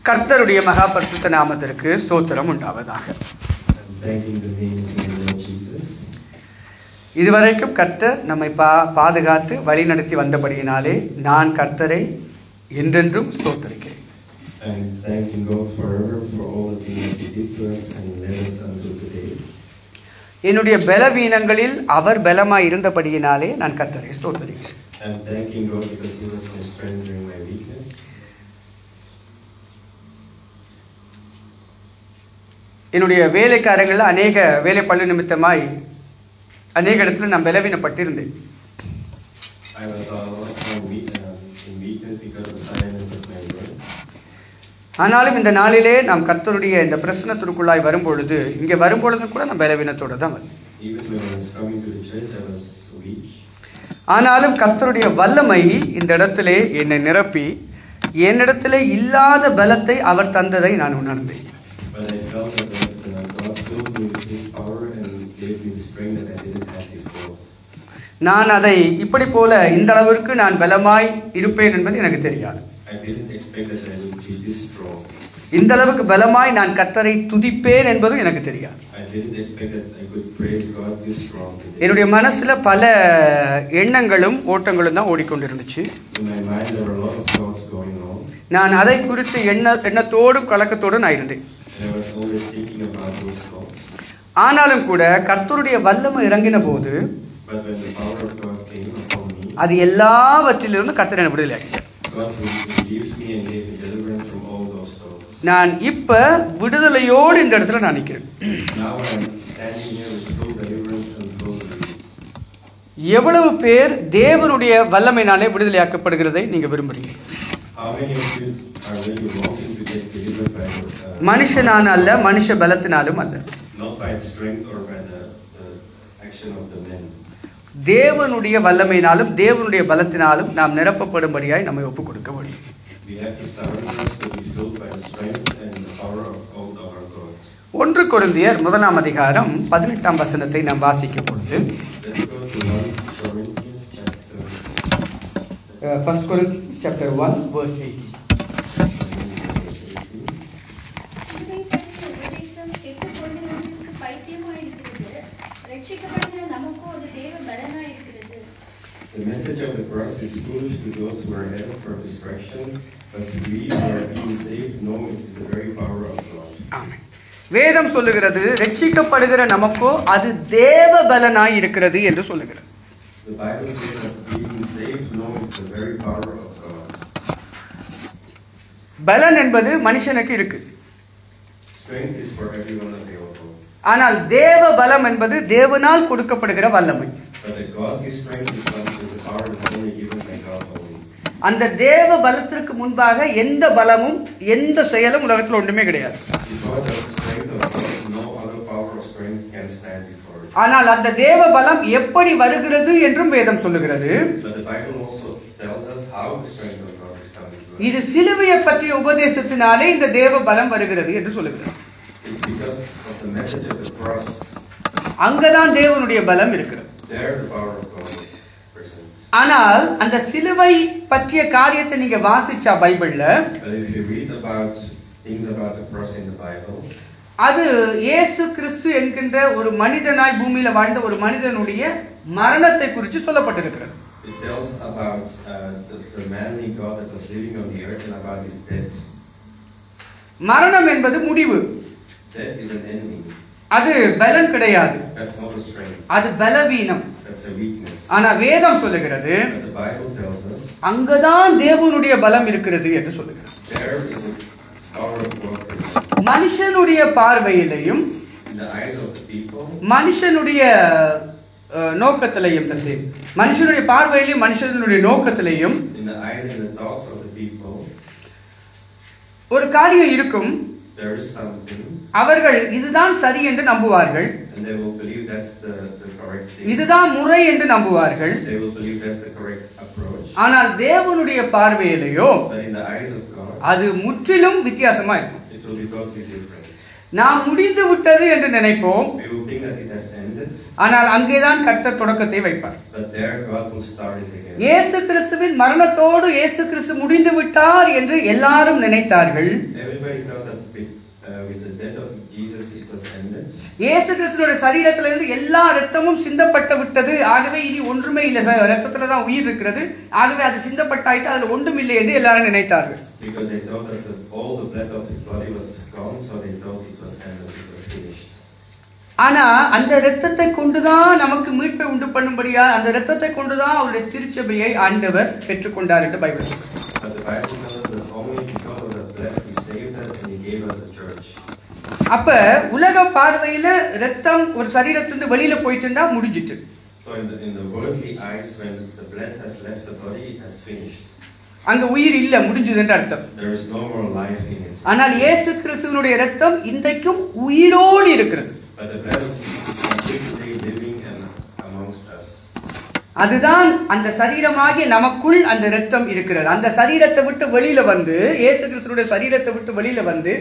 கர்த்தருடைய மகா பரிசுத்த நாமத்திற்கு ஸ்தோத்திரம் உண்டாவதாக I'm thanking the name of the Lord Jesus. இதுவரைக்கும் கர்த்தர் நம்மை பா பாதுகாத்து வழிநடத்தி வந்தபடியினாலே நான் கர்த்தரை என்றென்றும் ஸ்தோத்தரிக்கிறேன் I'm thanking God forever for all the things that He did to us and led us until today. என்னுடைய பலவீனங்களில் அவர் பலமாய் இருந்தபடியினாலே நான் கர்த்தரை ஸ்தோத்தரிக்கிறேன் I'm thanking God because He was my strength during my weakness. என்னுடைய வேலைக்காரங்களில் அநேக வேலை பள்ளி நிமித்தமாய் அநேக இடத்துல நான் பலவீனப்பட்டிருந்தேன் I was a lot of time weak, um, in weakness because of the tiredness of my work. ஆனாலும் இந்த நாளிலே நாம் கர்த்தருடைய இந்த பிரச்சனத்திற்குள்ளாய் வரும்பொழுது இங்கே வரும்பொழுதும் கூட நான் பலவீனத்தோடு தான் வந்தேன் Even when I was coming to the church, I was weak. ஆனாலும் கர்த்தருடைய வல்லமை இந்த இடத்திலே என்னை நிரப்பி என்னிடத்திலே இல்லாத பலத்தை அவர் தந்ததை நான் உணர்ந்தேன் But I felt that the, the God filled me with His power and gave me the strength that I didn't have before. நான் அதை இப்படி போல இந்த அளவிற்கு நான் பலமாய் இருப்பேன் என்பது எனக்கு தெரியாது I didn't expect that I would be this strong. இந்த அளவுக்கு பலமாய் நான் கர்த்தரை துதிப்பேன் என்பதும் எனக்கு தெரியாது I didn't expect that I could praise God this strong today. என்னுடைய மனசுல பல எண்ணங்களும் ஓட்டங்களும் தான் ஓடிக்கொண்டிருந்துச்சு In my mind, there were a lot of thoughts going on, நான் அதை குறித்து எண்ண எண்ணத்தோடும் கலக்கத்தோடும் நான் இருந்தேன் and I was always thinking about those thoughts. ஆனாலும் கூட கர்த்தருடைய வல்லமை இறங்கின போது But when the power of God came upon me, அது எல்லாவற்றிலிருந்து கர்த்தர் என்னை விடுதலையாக்கிட்டார் God reduced me and gave me deliverance from all those thoughts. நான் இப்ப விடுதலையோடு இந்த இடத்துல நான் நிற்கிறேன் Now I'm standing here with full deliverance and full release. எவ்வளவு பேர் தேவனுடைய வல்லமையினாலே விடுதலையாக்கப்படுகிறதை நீங்க விரும்புறீங்க How many of you are really wanting to get delivered by uh, மனுஷனான அல்ல மனுஷ பலத்தினாலும் அல்ல not by the strength or by the, the action of the men? தேவனுடைய வல்லமையினாலும் தேவனுடைய பலத்தினாலும் நாம் நிரப்பப்படும்படியாய் நம்மை ஒப்புக் கொடுக்க வேண்டும் We have to surrender us to be filled by the strength and the power of all of our God. ஒன்று கொரிந்தியர் முதலாம் அதிகாரம் பதினெட்டாம் வசனத்தை நாம் வாசிக்கும் பொழுது Let's go to 1 Corinthians chapter, first Corinthians chapter one verse eight verse 18. சிலுவை பற்றிய உபதேசம் கெட்டுப்போகிறவர்களுக்கு பைத்தியமாயிருக்கிறது. ரட்சிக்கப்படுகிற நமக்கோ அது தேவ பலனாயிருக்கிறது. The message of the cross is foolish to those who are headed for destruction, but to we who are being saved know it is the very power of God. ஆமென் வேதம் சொல்லுகிறது ரட்சிக்கப்படுகிற நமக்கோ அது தேவ பலனாய் இருக்கிறது என்று சொல்லுகிறது The Bible says that being saved know it's the very power of God. பலன் என்பது மனுஷனுக்கு இருக்கு Strength is for everyone available. ஆனால் தேவ பலம் என்பது தேவனால் கொடுக்கப்படுகிற வல்லமை But the godly strength is, not, is a power that's only given by God only. அந்த தேவ பலத்திற்கு முன்பாக எந்த பலமும் எந்த செயலும் உலகத்தில் ஒன்றுமே கிடையாது Before the strength of God, no other power or strength can stand before it. ஆனால் அந்த தேவ பலம் எப்படி வருகிறது என்றும் வேதம் சொல்லுகிறது But the Bible also tells us how the strength of God is coming to us. இது சிலுவையை பற்றிய உபதேசத்தினாலே இந்த தேவ பலம் வருகிறது என்று சொல்லுகிறது It's because of the message of the cross. அங்கதான் தேவனுடைய பலம் இருக்கிறது There the power of God is present. ஆனால் அந்த சிலுவை பற்றிய காரியத்தை நீங்க வாசிச்சா பைபிள்ல But if you read about things about the cross in the Bible, அது இயேசு கிறிஸ்து என்கின்ற ஒரு மனிதனாய் பூமியில வாழ்ந்த ஒரு மனிதனுடைய மரணத்தை குறித்து சொல்லப்பட்டிருக்கிறது it tells about uh, the, the manly God that was living on the earth and about his death. மரணம் என்பது முடிவு Death is an ending. அது பலன் கிடையாது That's not a strength. அது பலவீனம் That's a weakness. ஆனா வேதம் சொல்லுகிறது But the Bible tells us அங்கதான் தேவனுடைய பலம் இருக்கிறது என்று சொல்லுகிறது there is a power of God present. மனுஷனுடைய பார்வையிலையும் In the eyes of the people, மனுஷனுடைய அஹ், நோக்கத்திலையும் the same. மனுஷனுடைய பார்வையிலையும் மனுஷனுடைய நோக்கத்திலையும் in the eyes and the thoughts of the people, ஒரு காரியம் இருக்கும் there is something, அவர்கள் இதுதான் சரி என்று நம்புவார்கள் and they will believe that's the, the correct thing. இதுதான் முறை என்று நம்புவார்கள் They will believe that's the correct approach. ஆனால் தேவனுடைய பார்வையிலேயோ But in the eyes of God, அது முற்றிலும் வித்தியாசமா இருக்கும் it will be totally different. நாம் முடிந்து விட்டது என்று நினைப்போம் We will think that it has ended, ஆனால் அங்கேதான் கர்த்தர் தொடக்கத்தை வைப்பார் but there God will start it again. இயேசு கிறிஸ்துவின் மரணத்தோடு இயேசு கிறிஸ்து முடிந்து விட்டார் என்று எல்லாரும் நினைத்தார்கள் Everybody thought that with, uh, with the death of Jesus it was ended. இயேசு கிறிஸ்துவோட சரீரத்திலிருந்து எல்லா ரத்தமும் சிந்தப்பட்டு விட்டது ஆகவே இனி ஒன்றுமே இல்லை ச- ரத்தத்துல தான் உயிர் இருக்கிறது ஆகவே அது சிந்தப்பட்டாயிட்டு அதுல ஒன்றும் இல்லை என்று எல்லாரும் நினைத்தார்கள் Because they thought that the, all the blood of his body was gone, so they thought it was ended, it was finished. ஆனா அந்த இரத்தத்தை கொண்டுதான் நமக்கு மீட்பை உண்டு பண்ணும்படியா அந்த இரத்தத்தை கொண்டுதான் அவருடைய திருச்சபையை ஆண்டவர் பெற்றுக்கொண்டார் என்று பைபிள் சொல்லுது. But the Bible tells us that only because of the blood he saved us and he gave us the church. அப்ப உலக பார்வையில ரத்தம் ஒரு சரீரத்திலிருந்து வெளியில போயிட்டுண்டா முடிஞ்சிட்டு So in the, in the worldly eyes, when the blood has left the body, it has finished. அங்க உயிர் இல்ல முடிஞ்சதுன்ற அர்த்தம் There is no more life in it. ஆனால் இயேசு கிறிஸ்துவனுடைய ரத்தம் இன்றைக்கும் உயிரோடு இருக்கிறது But the blood of Jesus is continually living and amongst us. அதுதான் அந்த சரீரமாகிய நமக்குள் அந்த இரத்தம் இருக்கிறது அந்த சரீரத்தை விட்டு வெளியில வந்து இயேசு கிறிஸ்துடைய சரீரத்தை விட்டு வெளியில வந்து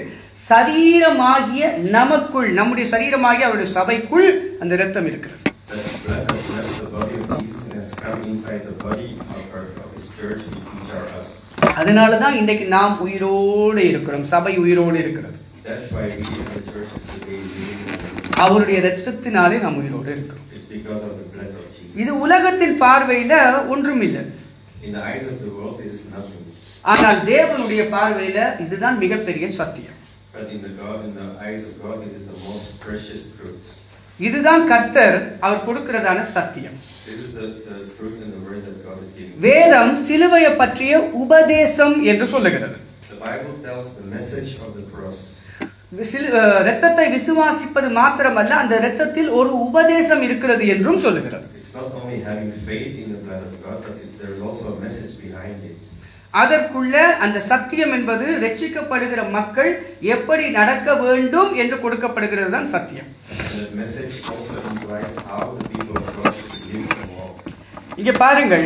சரீரமாகிய நமக்குள் நம்முடைய சரீரமாகிய அவருடைய சபைக்குள் அந்த இரத்தம் இருக்கிறது That blood has left the body of Jesus and has come inside the body of, our, of his church, which are us. அதனால தான் இன்றைக்கு நாம் உயிரோடு இருக்கிறோம் சபை உயிரோடு இருக்கிறது That's why we in the churches today living and அவருடைய இரத்தத்தினாலே நாம் உயிரோடு இருக்கிறோம் It's because of the blood of Jesus. இது உலகத்தின் பார்வையில ஒன்றும் இல்லை In the eyes of the world, this is nothing. ஆனால் தேவனுடைய பார்வையில இதுதான் மிகப்பெரிய சத்தியம் But in the God, in the eyes of God, this is the most precious truth. இதுதான் கர்த்தர் அவர் கொடுக்கிறதான சத்தியம் This is the, the truth and the words that God is giving. வேதம் சிலுவையை பற்றிய உபதேசம் என்று சொல்லுகிறது The Bible tells the message of the cross. சிலு- அஹ், இரத்தத்தை விசுவாசிப்பது மாத்திரமல்ல அந்த இரத்தத்தில் ஒரு உபதேசம் இருக்கிறது என்றும் சொல்லுகிறது It's not only having faith in the blood of God, but it, there is also a message behind it. அதற்குள்ள அந்த சத்தியம் என்பது ரட்சிக்கப்படுகிற மக்கள் எப்படி நடக்க வேண்டும் என்று கொடுக்கப்படுகிறது தான் சத்தியம் And that message also implies how the people of God should live and walk. இங்க பாருங்கள்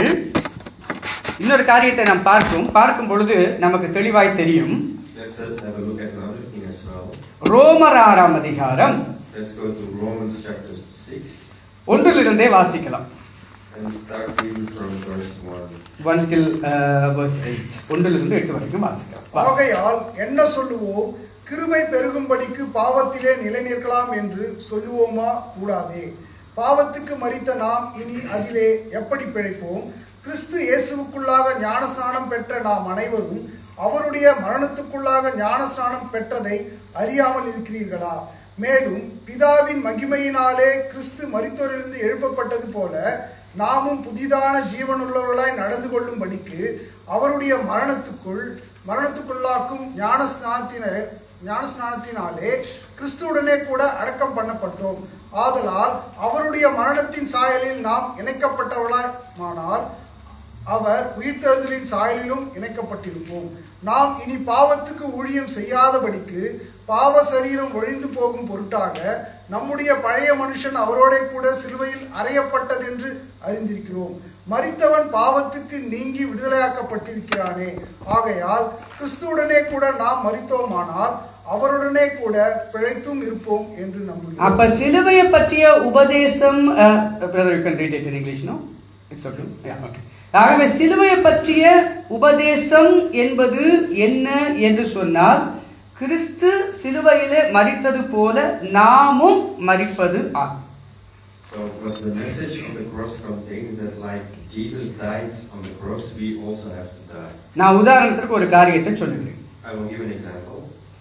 இன்னொரு காரியத்தை நாம் பார்க்கும் பார்க்கும் பொழுது நமக்கு தெளிவாய் தெரியும் Let's uh, have a look at another thing as well. ரோமர் ஆறாம் அதிகாரம் Let's go to Romans chapter 6 ஒன்றிலிருந்தே வாசிக்கலாம் and start reading from verse 1. One till verse eight ஒன்றிலிருந்து எட்டு வரைக்கும் வாசிக்கலாம் வா. ஆகையால் என்ன சொல்லுவோம் கிருபை பெருகும்படிக்கு பாவத்திலே நிலைநிற்கலாம் என்று சொல்லுவோமா கூடாதே பாவத்துக்கு மறித்த நாம் இனி அதிலே எப்படி பிழைப்போம் கிறிஸ்து இயேசுவுக்குள்ளாக ஞானஸ்நானம் பெற்ற நாம் அனைவரும் அவருடைய மரணத்துக்குள்ளாக ஞானஸ்நானம் பெற்றதை அறியாமல் இருக்கிறீர்களா மேலும் பிதாவின் மகிமையினாலே கிறிஸ்து மரித்தோரிலிருந்து எழுப்பப்பட்டது போல நாமும் புதிதான ஜீவனுள்ளவர்களாய் நடந்து கொள்ளும்படிக்கு அவருடைய மரணத்துக்குள் மரணத்துக்குள்ளாக்கும் ஞான ஸ்நானத்தின ஞான ஸ்நானத்தினாலே கிறிஸ்துவுடனே கூட அடக்கம் பண்ணப்பட்டோம் ஆதலால் அவருடைய மரணத்தின் சாயலில் நாம் இணைக்கப்பட்டவர்களாய் அவர் உயிர்த்தெழுதலின் சாயலிலும் இணைக்கப்பட்டிருப்போம் நாம் இனி பாவத்துக்கு ஊழியம் செய்யாதபடிக்கு பாவ சரீரம் ஒழிந்து போகும் பொருட்டாக நம்முடைய பழைய மனுஷன் அவரோட கூட சிலுவையில் அறையப்பட்டதென்று அறிந்திருக்கிறோம் மரித்தவன் பாவத்துக்கு நீங்கி விடுதலையாக்கப்பட்டிருக்கிறானே ஆகையால் கிறிஸ்துவுடனே கூட நாம் மரித்தோமானால் அவருடனே கூட பிழைத்தும் இருப்போம் என்று நம்புகிறோம் அப்ப சிலுவையை பற்றிய உபதேசம் uh, brother you can read it in English no it's okay yeah okay ஆகவே சிலுவையை பற்றிய உபதேசம் என்பது என்ன என்று சொன்னால் கிறிஸ்து சிலுவையிலே மரித்தது போல நாமும் மரிப்பது ஆகும் So what the message of the cross contains that like Jesus died on the cross, we also have to die. நான் உதாரணத்திற்கு ஒரு காரியத்தை சொல்லுகிறேன் I will give an example.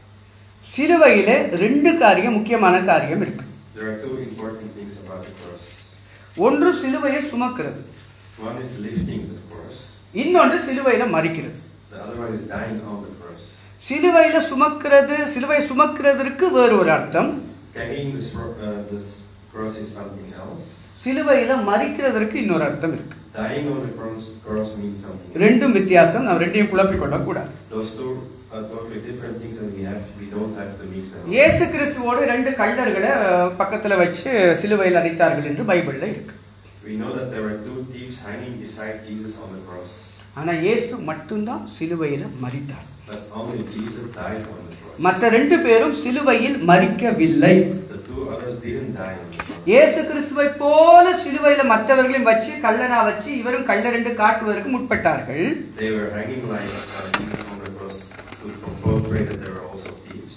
சிலுவையிலே ரெண்டு காரியம் முக்கியமான காரியம் இருக்கு There are two important things about the cross. ஒன்று சிலுவையை சுமக்கிறது One is lifting the cross. இன்னொன்று சிலுவையில மறிக்கிறது The other one is dying on the cross. சிலுவையில சுமக்கிறது சிலுவை சுமக்கிறதற்கு வேறு ஒரு அர்த்தம் Carrying this, ro- uh, this cross is something else. சிலுவையில மறிக்கிறதற்கு இன்னொரு அர்த்தம் இருக்கு Dying on the cross, cross means something else. ரெண்டும் வித்தியாசம் நாம் ரெண்டையும் குழப்பிக் கொள்ளக்கூடாது Those two are totally different things and we have we don't have to mix them. up. இயேசு கிறிஸ்துவோடு ரெண்டு கள்ளர்களை அஹ், பக்கத்துல வச்சு சிலுவையில் அடித்தார்கள் என்று பைபிள்ல இருக்கு We know that there were two thieves hanging beside Jesus on the cross. ஆனா இயேசு மட்டும்தான் சிலுவையில மறித்தார் But only Jesus died on the cross. மற்ற ரெண்டு பேரும் சிலுவையில் மறிக்கவில்லை The two others didn't die on the cross. இயேசு கிறிஸ்துவை போல சிலுவையில மற்றவர்களையும் வச்சு கல்லனா வச்சு இவரும் கள்ள ரெண்டு காட்டுவதற்கு முற்பட்டார்கள் They were hanging like uh, Jesus on the cross to portray that they were also thieves.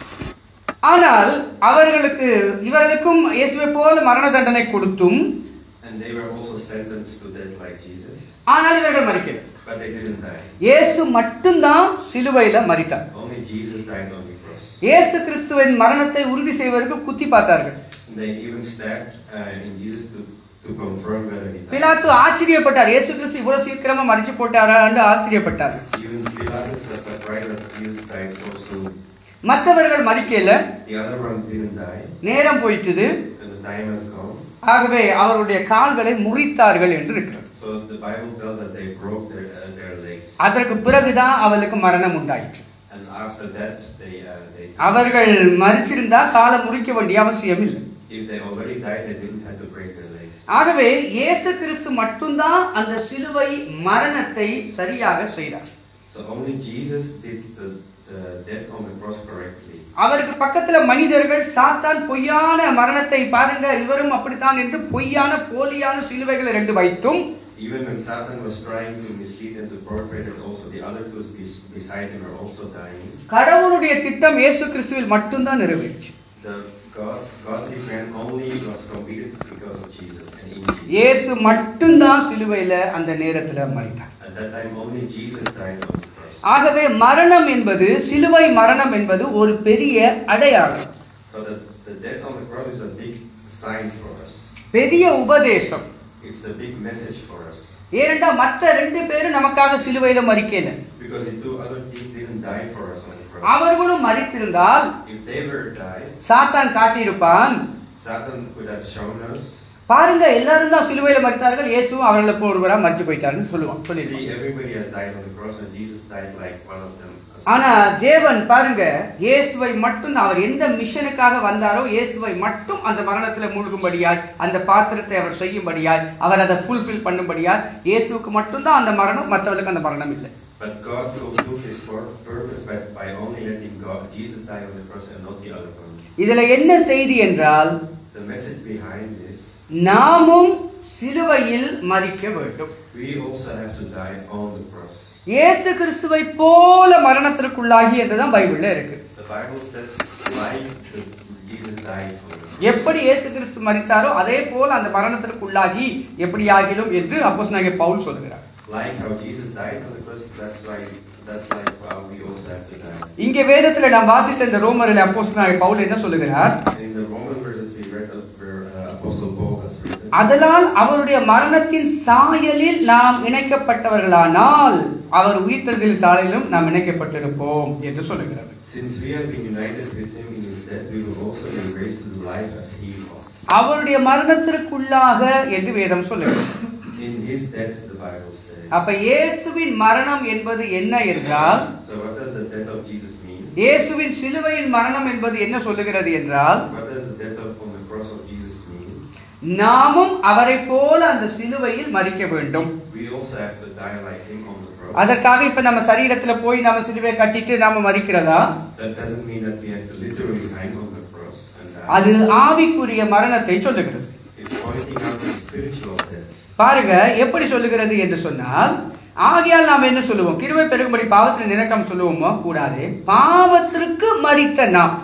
ஆனால் அவர்களுக்கு இவர்களுக்கும் இயேசுவை போல மரண தண்டனை கொடுத்தும் And they were also sentenced to death like Jesus. ஆனால் இவர்கள் மறிக்கல But they didn't die. இயேசு மட்டும்தான் சிலுவையில மறித்தார் Only Jesus died on the cross. இயேசு கிறிஸ்துவின் மரணத்தை உறுதி செய்வதற்கு குத்தி பார்த்தார்கள் And they even stabbed uh, in Jesus to, to confirm whether he died. பிலாத்து ஆச்சரியப்பட்டார் இயேசு கிறிஸ்து இவ்வளவு சீக்கிரமா மறிச்சு போட்டாரா என்று ஆச்சரியப்பட்டார் Even Pilatus was surprised that Jesus died so soon. மற்றவர்கள் மறிக்கல The other one didn't die, நேரம் போயிட்டுது and the time has gone. ஆகவே அவருடைய கால்களை முறித்தார்கள் என்று இருக்கிறது So the Bible tells that they broke their, uh, their legs. அதற்கு பிறகுதான் அவளுக்கு மரணம் உண்டாயிற்று And after that, they, uh, they அவர்கள் மறிச்சிருந்தா காலை முறிக்க வேண்டிய அவசியம் இல்லை if they already died, they didn't have to break their legs. ஆகவே இயேசு கிறிஸ்து மட்டும்தான் அந்த சிலுவை மரணத்தை சரியாக செய்தார் So only Jesus did the, the death on the cross correctly. அவருக்கு பக்கத்துல மனிதர்கள் சாத்தான் பொய்யான மரணத்தை பாருங்க இவரும் அப்படித்தான் என்று பொய்யான போலியான சிலுவைகளை ரெண்டு வைத்தும் Even when Satan was trying to mislead them to portray that also the other two bes- beside him are also dying, கடவுளுடைய திட்டம் இயேசு கிறிஸ்துவில் மட்டும்தான் நிறைவேறிச்சு the God, godly plan only was completed because of Jesus and in Jesus. இயேசு மட்டும்தான் சிலுவையில அந்த நேரத்துல மறித்தார் At that time, only Jesus died on the cross. ஆகவே மரணம் என்பது சிலுவை மரணம் என்பது ஒரு பெரிய அடையாளம் So the, the death on the cross is a big sign for us. பெரிய உபதேசம் It's a big message for us. ஏனென்றா மற்ற ரெண்டு பேரும் நமக்காக சிலுவையில மறிக்கல Because the two other thieves didn't die for us on the cross. அவர்களும் மறித்திருந்தால் If they were died, சாத்தான் காட்டியிருப்பான் Satan could have shown us. பாருங்க எல்லாரும் தான் சிலுவையில மறித்தார்கள் இயேசுவும் அவர்களை ஒருவரா மறிச்சு போயிட்டாருன்னு சொல்லுவான் See, சொல்லிடுவான் everybody has died on the cross, and Jesus died like one of them. ஆனா தேவன் பாருங்க இயேசுவை மட்டும் அவர் எந்த மிஷனுக்காக வந்தாரோ இயேசுவை மட்டும் அந்த மரணத்துல மூழ்கும்படியாய் அந்த பாத்திரத்தை அவர் செய்யும்படியாய் அவர் அதை ஃபுல்ஃபில் பண்ணும்படியாய் இயேசுவுக்கு மட்டும்தான் அந்த மரணம் மற்றவர்களுக்கு அந்த மரணம் இல்லை But God fulfilled His pur- purpose by, by only letting God, Jesus die on the cross and not the other one. இதுல என்ன செய்தி என்றால் The message behind this, நாமும் சிலுவையில் மறிக்க வேண்டும் we also have to die on the cross. இயேசு கிறிஸ்துவை போல மரணத்திற்குள்ளாகி என்றுதான் பைபிள்ல இருக்கு The Bible says, like the, Jesus died on the cross. எப்படி இயேசு கிறிஸ்து மரித்தாரோ அதே போல அந்த மரணத்திற்குள்ளாகி எப்படி ஆகிலும் என்று அப்போஸ்தலனாகிய பவுல் சொல்கிறார் Like how Jesus died on the cross, that's like that's like how we also have to die. இங்கே வேதத்துல நாம் வாசித்த இந்த ரோமரில் அப்போஸ்தலனாகிய பவுல் என்ன சொல்லுகிறார் And in the Roman verse that we read, uh, where uh, Apostle Paul has written, அதனால் அவருடைய மரணத்தின் சாயலில் நாம் இணைக்கப்பட்டவர்களானால் அவர் உயிர்த்தெழுதலின் சாயலிலும் நாம் இணைக்கப்பட்டிருப்போம் என்று சொல்லுகிறார் Since we have been united with him in his death, we will also be raised to life as he was. அவருடைய மரணத்திற்குள்ளாக என்று வேதம் சொல்லுகிறது In his death, the Bible says. அப்ப இயேசுவின் மரணம் என்பது என்ன என்றால் So what does the death of Jesus mean? இயேசுவின் சிலுவையின் மரணம் என்பது என்ன சொல்லுகிறது என்றால் What does the death of, on the cross of Jesus mean? நாமும் அவரை போல அந்த சிலுவையில் மறிக்க வேண்டும் We also have to die like him on the cross. அதற்காக இப்ப நம்ம சரீரத்துல போய் நம்ம சிலுவையை கட்டிட்டு நாம மறிக்கிறதா That doesn't mean that we have to literally hang on the cross and die. அது ஆவிக்குரிய மரணத்தை சொல்லுகிறது It's pointing out the spiritual death. பாருங்க எப்படி சொல்லுகிறது என்று சொன்னால் ஆகையால் நாம் என்ன சொல்லுவோம் கிருபை பெருகும்படி பாவத்தில் நிரக்கம் சொல்லுவோமோ கூடாது பாவத்திற்கு மறித்த நாம்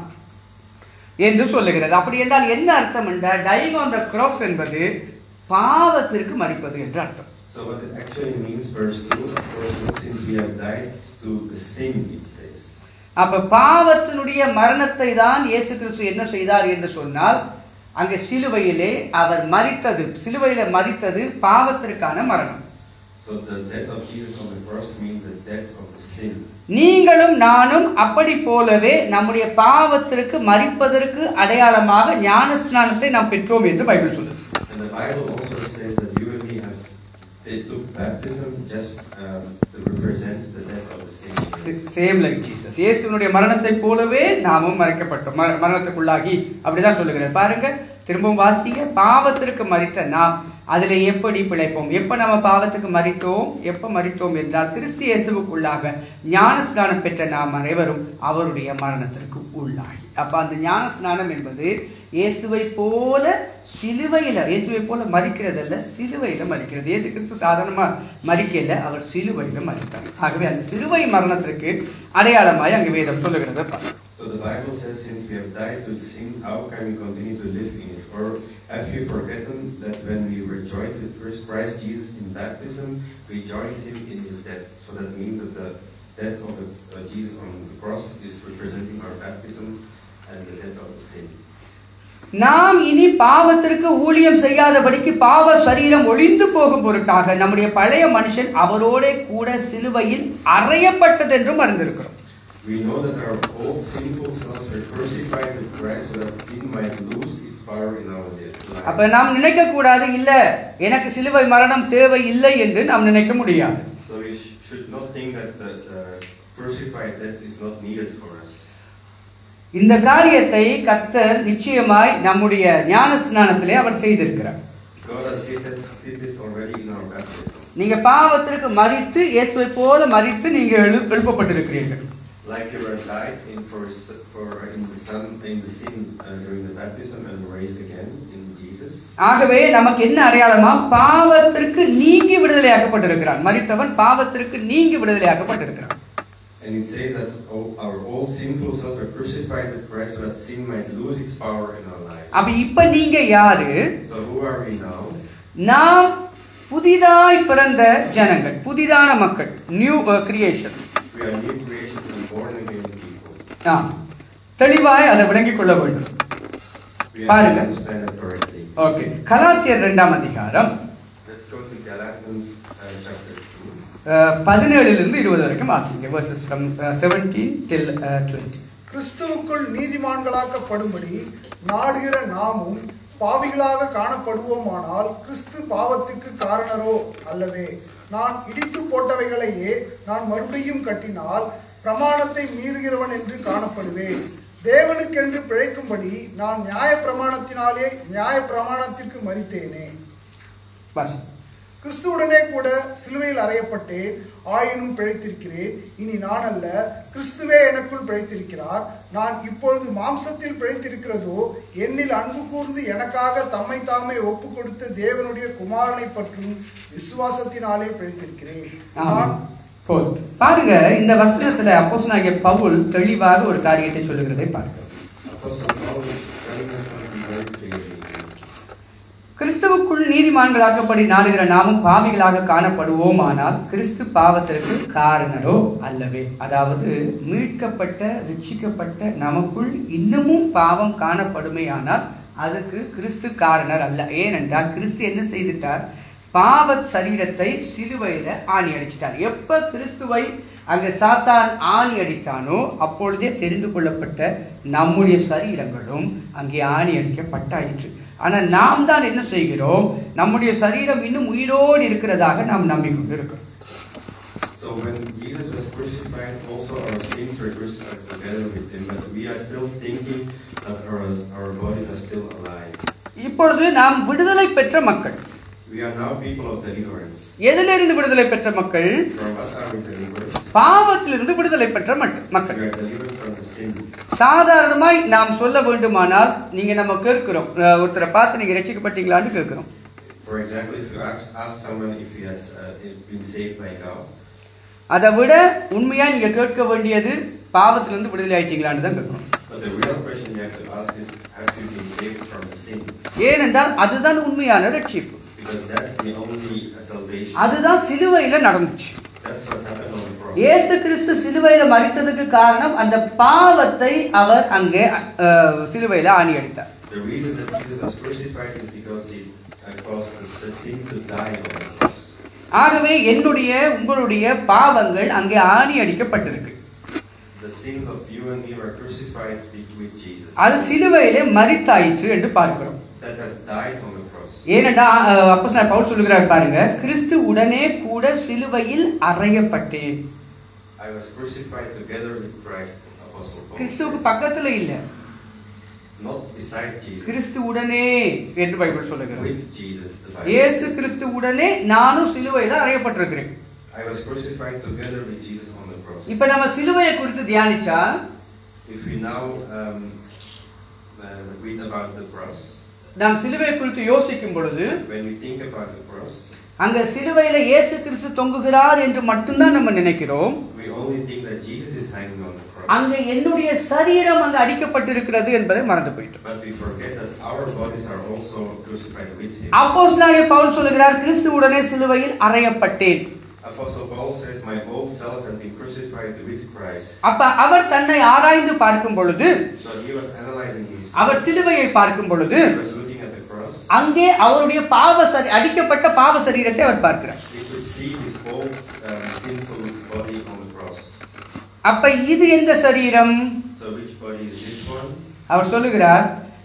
என்று சொல்லுகிறது அப்படி என்றால் என்ன அர்த்தம் என்றால் டைங் ஆன் த cross என்பது பாவத்திற்கு மறிப்பது என்று அர்த்தம் So what it actually means, verse 2, of course, since we have died to the sin, it says. அப்ப பாவத்தினுடைய மரணத்தை தான் இயேசு கிறிஸ்து என்ன செய்தார் என்று சொன்னால் அங்கே சிலுவையிலே அவர் மரித்தது சிலுவையில மரித்தது பாவத்திற்கான மரணம் So the death of Jesus on the cross means the death of the sin. நீங்களும் நானும் அப்படி போலவே நம்முடைய பாவத்திற்கு மரிப்பதற்கு அடையாளமாக ஞான ஸ்நானத்தை நாம் பெற்றோம் என்று பைபிள் சொல்லுது And the Bible also says that you and me have they took baptism just um, to represent the death of the sin. Same like Jesus இயேசுனுடைய மரணத்தை போலவே நாமும் மறைக்கப்பட்டோம் மர- மரணத்துக்குள்ளாகி அப்படிதான் சொல்லுகிறார் பாருங்க திரும்பவும் வாசிங்க பாவத்திற்கு மறித்த நாம் அதில் எப்படி பிழைப்போம் எப்ப நம்ம பாவத்துக்கு மறித்தோம் எப்ப மறித்தோம் என்றால் கிறிஸ்து இயேசுவுக்குள்ளாக ஞான ஸ்நானம் பெற்ற நாம் அனைவரும் அவருடைய மரணத்திற்கு உள்ளாகி அப்ப அந்த ஞான ஸ்நானம் என்பது இயேசுவை போல சிலுவையில இயேசுவை போல மறிக்கிறதல்ல சிலுவையில மறிக்கிறது இயேசு கிறிஸ்து சாதாரணமா மறிக்கல அவர் சிலுவையில மறித்தார் ஆகவே அந்த சிலுவை மரணத்திற்கு அடையாளமாய் அங்கு வேதம் சொல்லுகிறத பார்க்கிறோம் So the Bible says, since we have died to sin, how can we continue to live in it? Or have you forgotten that when we were joined with Christ Christ Jesus in baptism, we joined him in his death? So that means that the death of the, uh, Jesus on the cross is representing our baptism and the death of the sin. நாம் இனி பாவத்திற்கு ஊழியம் செய்யாதபடிக்கு பாவ சரீரம் ஒளிந்து போகும் பொருட்டாக நம்முடைய பழைய மனுஷன் அவரோட கூட சிலுவையில் அறையப்பட்டது என்றும் அறிந்திருக்கிறோம் We know that our old sinful selves were crucified with Christ so that sin might lose its power in our lives. அப்ப நாம் நினைக்க கூடாது இல்ல எனக்கு சிலுவை மரணம் தேவை இல்லை என்று நாம் நினைக்க முடியாது So we sh- should not think that the, the crucified death is not needed for us. இந்த காரியத்தை கர்த்தர் நிச்சயமாய் நம்முடைய ஞான ஸ்நானத்திலே அவர் செய்திருக்கிறார் God has did this, did this already in our baptism. நீங்க பாவத்திற்கு மறித்து இயேசுவை போல மறித்து நீங்க எழு எழுப்பப்பட்டிருக்கிறீர்கள் Like you were died in for, s- for in the sun in the sin uh, during the baptism and raised again in Jesus. ஆகவே நமக்கு என்ன அடையாளமா பாவத்திற்கு நீங்கி விடுதலையாக்கப்பட்டிருக்கிறான் மறித்தவன் பாவத்திற்கு நீங்கி விடுதலையாக்கப்பட்டிருக்கிறான் And it says that all, our old sinful selves were crucified with Christ so that sin might lose its power in our lives. அப்ப இப்ப நீங்க யாரு So who are we now? நாம் புதிதாய் பிறந்த ஜனங்கள் புதிதான மக்கள் new creation We are new creations and born again people. தெளிவாய் அதை விளங்கிக் கொள்ள வேண்டும் We have பாருங்க. to understand it correctly. Okay கலாத்தியர் இரண்டாம் அதிகாரம் Let's go to Galatians uh, chapter 2. அஹ், பதினேழிலிருந்து இருபது வரைக்கும் வாசிங்க verses from seventeen till twenty கிறிஸ்துவுக்குள் நீதிமான்களாக்கப்படும்படி நாடுகிற நாமும் பாவிகளாக காணப்படுவோமானால் கிறிஸ்து பாவத்துக்கு காரணரோ அல்லவே நான் இடித்து போட்டவைகளையே நான் மறுபடியும் கட்டினால் பிரமாணத்தை மீறுகிறவன் என்று காணப்படுவேன் தேவனுக்கென்று பிழைக்கும்படி நான் நியாய பிரமாணத்தினாலே நியாய பிரமாணத்திற்கு மறித்தேனே வாசி கிறிஸ்துவுடனே கூட சிலுவையில் அறையப்பட்டேன் ஆயினும் பிழைத்திருக்கிறேன் இனி நான் அல்ல கிறிஸ்துவே எனக்குள் பிழைத்திருக்கிறார் நான் இப்பொழுது மாம்சத்தில் பிழைத்திருக்கிறதோ என்னில் அன்பு கூர்ந்து எனக்காக தம்மை தாமே ஒப்பு கொடுத்த தேவனுடைய குமாரனை பற்றும் விசுவாசத்தினாலே பிழைத்திருக்கிறேன் நான் ஆமாம். போதும். பாருங்க இந்த வசனத்துல அப்போஸ்தலனாகிய பவுல் தெளிவாக ஒரு காரியத்தை சொல்லுகிறதை பார்க்கிறோம் Apostle Paul is telling us something very clearly. கிறிஸ்துவுக்குள் நீதிமான்களாக்கப்படி நாடுகிற நாமும் பாவிகளாக காணப்படுவோமானால் கிறிஸ்து பாவத்திற்கு காரணரோ அல்லவே அதாவது மீட்கப்பட்ட ரட்சிக்கப்பட்ட நமக்குள் இன்னமும் பாவம் காணப்படுமேயானால் அதுக்கு கிறிஸ்து காரணர் அல்ல ஏனென்றால் கிறிஸ்து என்ன செய்துட்டார் பாவ சரீரத்தை சிலுவையில ஆணி அடிச்சிட்டார் எப்ப கிறிஸ்துவை அங்க சாத்தான் ஆணி அடித்தானோ அப்பொழுதே தெரிந்து கொள்ளப்பட்ட நம்முடைய சரீரங்களும் அங்கே ஆணி அடிக்கப்பட்டாயிற்று ஆனால் நாம் தான் என்ன செய்கிறோம் நம்முடைய சரீரம் இன்னும் உயிரோடு இருக்கிறதாக நாம் நம்பிக்கொண்டு இருக்கிறோம் So when Jesus was crucified, also our sins were crucified together with him, but we are still thinking that our, our bodies are still alive. இப்பொழுது நாம் விடுதலை பெற்ற மக்கள் We are now people of deliverance. எதிலிருந்து விடுதலை பெற்ற மக்கள் From what are we delivered? பாவத்திலிருந்து விடுதலை பெற்ற மட்- We மக்கள் are delivered from the sin. சாதாரணமாய் நாம் சொல்ல வேண்டுமானால் நீங்க நம்ம கேட்கிறோம் அஹ், ஒருத்தரை பார்த்து நீங்க ரட்சிக்கப்பட்டீங்களான்னு கேட்கிறோம் For example, if you ask, ask someone if he has uh, been saved by God, அதை விட உண்மையா நீங்க கேட்க வேண்டியது பாவத்திலிருந்து விடுதலை ஆயிட்டீங்களான்னு தான் கேட்கணும் but the real question you have to ask is, have you been saved from the sin? ஏனென்றால் அதுதான் உண்மையான ரட்சிப்பு Because that's the only uh, salvation. அதுதான் சிலுவையில நடந்துச்சு That's what happened on the cross. இயேசு கிறிஸ்து சிலுவையில மறித்ததுக்கு காரணம் அந்த பாவத்தை அவர் அங்கே அஹ், சிலுவையில ஆணி அடித்தார் The reason that Jesus was crucified is because he uh, caused the, the sin to die on the cross. ஆகவே என்னுடைய உங்களுடைய பாவங்கள் அங்கே ஆணி அடிக்கப்பட்டிருக்கு The sins of you and me were crucified with with Jesus. அது சிலுவையிலே மறித்தாயிற்று என்று பார்க்கிறோம் That has died on the cross. ஏனென்றா அப்போ பவுல் சொல்லுகிறார் பாருங்க கிறிஸ்து உடனே கூட சிலுவையில் அறையப்பட்டேன் I was crucified together with Christ, Apostle Paul. கிறிஸ்துவுக்கு says. பக்கத்துல இல்ல not beside Jesus, கிறிஸ்துவுடனே என்று பைபிள் சொல்லுகிறது with Jesus. The Bible இயேசு says. கிறிஸ்துவுடனே நானும் சிலுவையில அறையப்பட்டிருக்கிறேன் I was crucified together with Jesus on the cross. இப்ப நம்ம சிலுவையை குறித்து தியானிச்சா If we now um, uh, read about the cross, நாம் சிலுவை குறித்து யோசிக்கும் பொழுது when we think about the cross, அங்க சிலுவையில இயேசு கிறிஸ்து தொங்குகிறார் என்று மட்டும்தான் நம்ம நினைக்கிறோம் we only think that Jesus is hanging on the cross. அங்க என்னுடைய சரீரம் அங்க அடிக்கப்பட்டிருக்கிறது என்பதை மறந்து போயிட்டோம் But we forget that our bodies are also crucified with him. அப்போஸ்தலனாகிய பவுல் சொல்லுகிறார் கிறிஸ்துவுடனே சிலுவையில் அறையப்பட்டேன் Apostle Paul says, My old self has been crucified with Christ. அப்ப அவர் தன்னை ஆராய்ந்து பார்க்கும் பொழுது So he was analyzing himself. அவர் சிலுவையை பார்க்கும் பொழுது He was looking at the cross. அங்கே அவருடைய பாவ சரி அடிக்கப்பட்ட பாவ சரீரத்தை அவர் பார்க்கிறார் He could see his old um, sinful body on the cross. அப்ப இது எந்த சரீரம் So which body is this one? அவர் சொல்லுகிறார்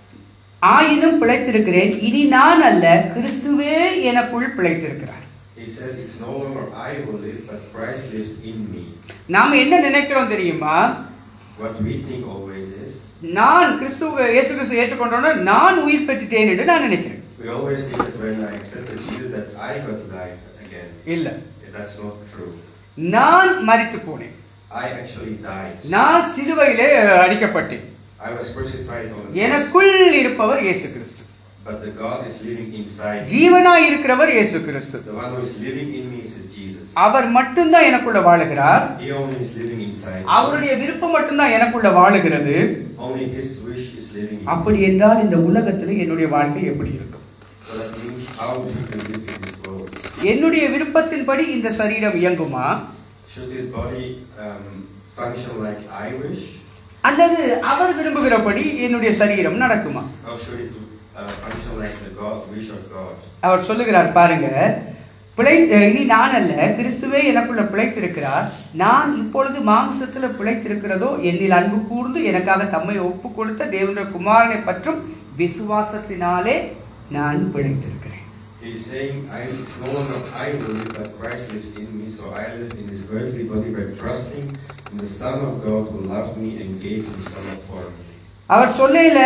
ஆயினும் பிழைத்திருக்கிறேன் இனி நான் அல்ல கிறிஸ்துவே எனக்குள் பிழைத்திருக்கிறார் He says, It's no longer I who live, but Christ lives in me. நாம் என்ன நினைக்கிறோம் தெரியுமா What we think always is, நான் கிறிஸ்துவ இயேசு கிறிஸ்து ஏற்றுக்கொண்டோன்னா நான் உயிர் பெற்றுட்டேன் என்று நான் நினைக்கிறேன் we always think that when I accepted Jesus that I got life again. இல்ல That's not true. நான் மரித்து போனேன் I actually died. நான் சிலுவையிலே அடிக்கப்பட்டேன் I was crucified on the cross. எனக்குள் இருப்பவர் இயேசு கிறிஸ்து But the God is living inside me. ஜீவனாய் இருக்கிறவர் இயேசு கிறிஸ்து The one who is living in me is Jesus. அவர் மட்டும்தான் எனக்குள்ள வாழுகிறார் He only is living inside me. அவருடைய விருப்பம் மட்டும்தான் எனக்குள்ள வாழுகிறது Only His wish is living in அப்படி me. என்றால் இந்த உலகத்தில் என்னுடைய வாழ்க்கை எப்படி இருக்கும் So that means how should we live in this world? என்னுடைய விருப்பத்தின்படி இந்த சரீரம் இயங்குமா Should this body um, function like I wish? அல்லது அவர் விரும்புகிறபடி என்னுடைய சரீரம் நடக்குமா Or should it uh, function like the God, wish of God? அவர் சொல்லுகிறார் பாருங்க பிழை இனி நான் அல்ல கிறிஸ்துவே எனக்குள்ள பிழைத்திருக்கிறார் நான் இப்பொழுது மாம்சத்துல பிழைத்திருக்கிறதோ என்னில் அன்பு கூர்ந்து எனக்காக தம்மை ஒப்பு கொடுத்த தேவனுடைய குமாரனை பற்றும் விசுவாசத்தினாலே நான் பிழைத்திருக்கிறேன் He's saying, I, it's no longer I who live, but Christ lives in me. So I live in this earthly body by trusting in the Son of God who loved me and gave himself for me. அவர் சொல்லையில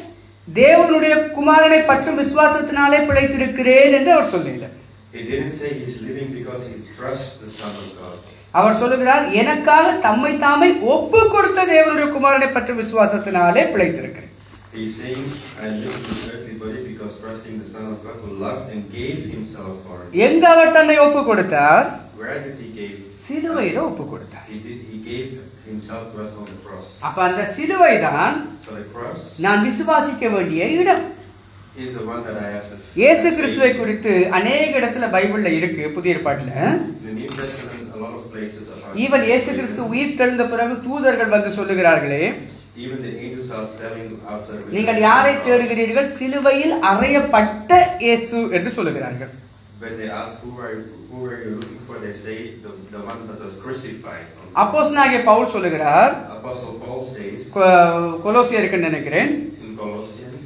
தேவனுடைய குமாரனை பற்றும் விசுவாசத்தினாலே பிழைத்திருக்கிறேன் என்று அவர் சொல்லையில He didn't say he's living because he trusts the Son of God. அவர் சொல்லுகிறார் எனக்காக தம்மை தாமை ஒப்பு கொடுத்த தேவனுடைய குமாரனை பற்றும் விசுவாசத்தினாலே பிழைத்திருக்கிறேன் He's saying, I live in this earthly body because trusting the Son of God who loved and gave himself for me. எங்க அவர் தன்னை ஒப்பு கொடுத்தார் Where did he give? சிலுவையில ஒப்பு கொடுத்தார் He did. He gave himself to us on the cross. அப்ப அந்த சிலுவை தான் So the cross நான் விசுவாசிக்க வேண்டிய இடம் is the one that I have to. இயேசு கிறிஸ்துவை குறித்து அநேக இடத்துல பைபிள்ல இருக்கு புதிய ஏற்பாட்டுல The New Testament, a lot of places about. Even இயேசு கிறிஸ்து உயிர் தெழுந்த பிறகு தூதர்கள் வந்து சொல்லுகிறார்களே Even the angels are telling after. நீங்கள் யாரை தேடுகிறீர்கள் சிலுவையில் அறையப்பட்ட இயேசு என்று சொல்லுகிறார்கள் When they ask who are who are you looking for, they say the, the one that was crucified. அப்போஸ்தலனாகிய பவுல் சொல்லுகிறார் Apostle Paul says கொ- கொலோசியருக்கு நினைக்கிறேன் in Colossians,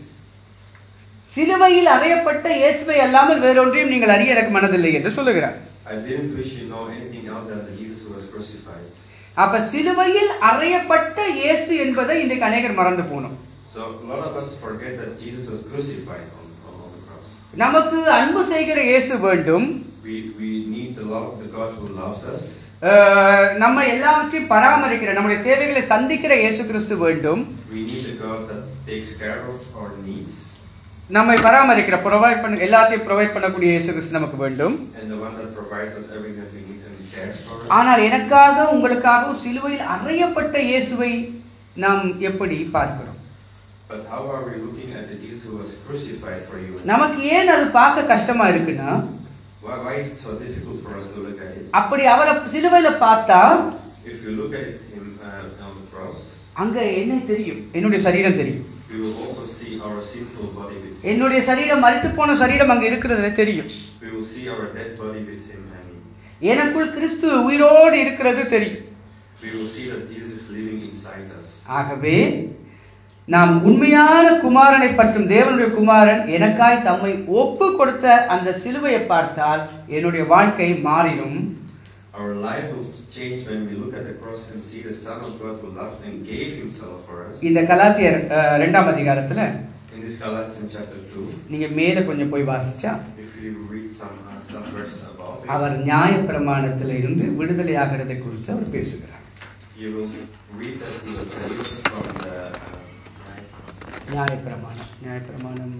சிலுவையில் அறையப்பட்ட இயேசுவை அல்லாமல் வேறொன்றையும் நீங்கள் அறிய எனக்கு மனதில்லை என்று சொல்லுகிறார் I didn't wish you know anything else than the Jesus who was crucified. அப்ப சிலுவையில் அறையப்பட்ட இயேசு என்பதை இன்றைக்கு அநேகர் மறந்து போனோம் So a lot of us forget that Jesus was crucified on, on, on the cross. நமக்கு அன்பு செய்கிற இயேசு வேண்டும் We, we need the love the God who loves us. அஹ், நம்ம எல்லாவற்றையும் பராமரிக்கிற நம்முடைய தேவைகளை சந்திக்கிற இயேசு கிறிஸ்து வேண்டும் We need a God that takes care of our needs. நம்மை பராமரிக்கிற ப்ரொவைட் பண்ண எல்லாத்தையும் ப்ரொவைட் பண்ணக்கூடிய இயேசு கிறிஸ்து நமக்கு வேண்டும் And the one that provides us everything that we need and cares for us. ஆனால் எனக்காக உங்களுக்காக சிலுவையில் அறையப்பட்ட இயேசுவை நாம் எப்படி பார்க்கிறோம் But how are we looking at the Jesus who was crucified for you? நமக்கு ஏன் அது பார்க்க கஷ்டமா இருக்குன்னா Why, why is it so difficult for us to look at it? அப்படி அவரை சிலுவையில பார்த்தா If you look at it him, uh, on the cross, அங்க என்ன தெரியும் என்னுடைய சரீரம் தெரியும் we will also see our sinful body with him. என்னுடைய சரீரம் மறித்து போன சரீரம் அங்க இருக்கிறது தெரியும் We will see our dead body with him hanging. எனக்குள் கிறிஸ்து உயிரோடு இருக்கிறது தெரியும் We will see that Jesus is living inside us. ஆகவே நாம் உண்மையான குமாரனை பற்றும் தேவனுடைய குமாரன் எனக்காய் தம்மை ஒப்பு கொடுத்த அந்த சிலுவையை பார்த்தால் என்னுடைய வாழ்க்கை மாறிடும் Our life will change when we look at the cross and see the Son of God who loved and gave himself for us. இந்த கலாத்தியர் அஹ், ரெண்டாம் அதிகாரத்துல In this Galatians chapter 2, நீங்க மேல கொஞ்சம் போய் வாசிச்சா if you read some, uh, some verses above it, அவர் நியாயப்பிரமாணத்துல இருந்து விடுதலை ஆகிறதை குறித்து அவர் பேசுகிறார் you will read that he was delivered from the um, நியாயப்பிரமாணம் நியாயப்பிரமாணம்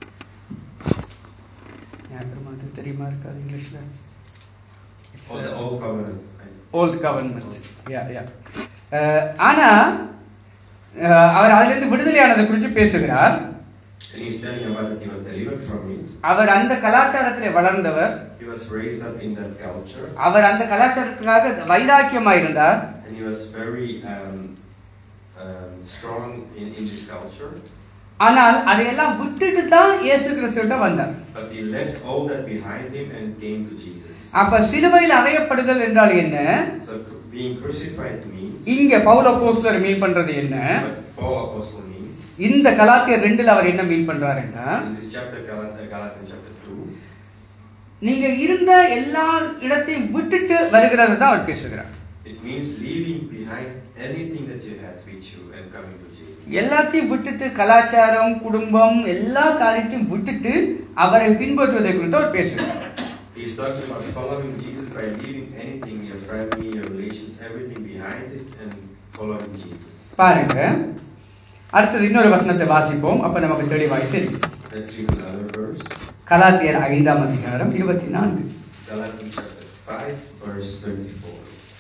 நியாயப்பிரமாணத்துக்கு தெரியுமா இருக்காது இங்கிலீஷ்ல of the old covenant. Old government yeah yeah ஆனா அஹ், அவர் அதிலிருந்து விடுதலையானதை குறித்து பேசுகிறார் And he's telling about that he was delivered from it. அவர் அந்த கலாச்சாரத்திலே வளர்ந்தவர் He was raised up in that culture. அவர் அந்த கலாச்சாரத்துக்காக வைராக்கியமாயிருந்தார் And he was very um, um, strong in, in this culture. ஆனால் அதையெல்லாம் விட்டுட்டு தான் இயேசு கிறிஸ்துவிட்ட வந்தார் But he left all that behind him and came to Jesus. அப்ப சிலுவையில் அறையப்படுதல் என்றால் என்ன So being crucified means, இங்க பவுல போஸ்லர் மீன் பண்றது என்ன what Paul Apostle means, இந்த கலாத்தியர் ரெண்டுல அவர் என்ன மீன் பண்றாருன்னா in this chapter, Galat- Galatians chapter 2, நீங்க இருந்த எல்லா இடத்தையும் விட்டுட்டு வருகிறது தான் அவர் பேசுகிறார் it means leaving behind anything that you had with you and coming to Jesus. எல்லாத்தையும் விட்டுட்டு கலாச்சாரம் குடும்பம் எல்லா காரியத்தையும் விட்டுட்டு அவரை பின்பற்றுவதை குறித்து அவர் பேசுகிறார் He's talking about following Jesus by leaving anything, your family, your relations, everything behind it and following Jesus. பாருங்க அடுத்தது இன்னொரு வசனத்தை வாசிப்போம் அப்ப நமக்கு தெளிவாய் தெரியும் Let's read another verse. கலாத்தியர் ஐந்தாம் அதிகாரம் இருபத்தி நான்கு Galatians chapter 5, verse 24.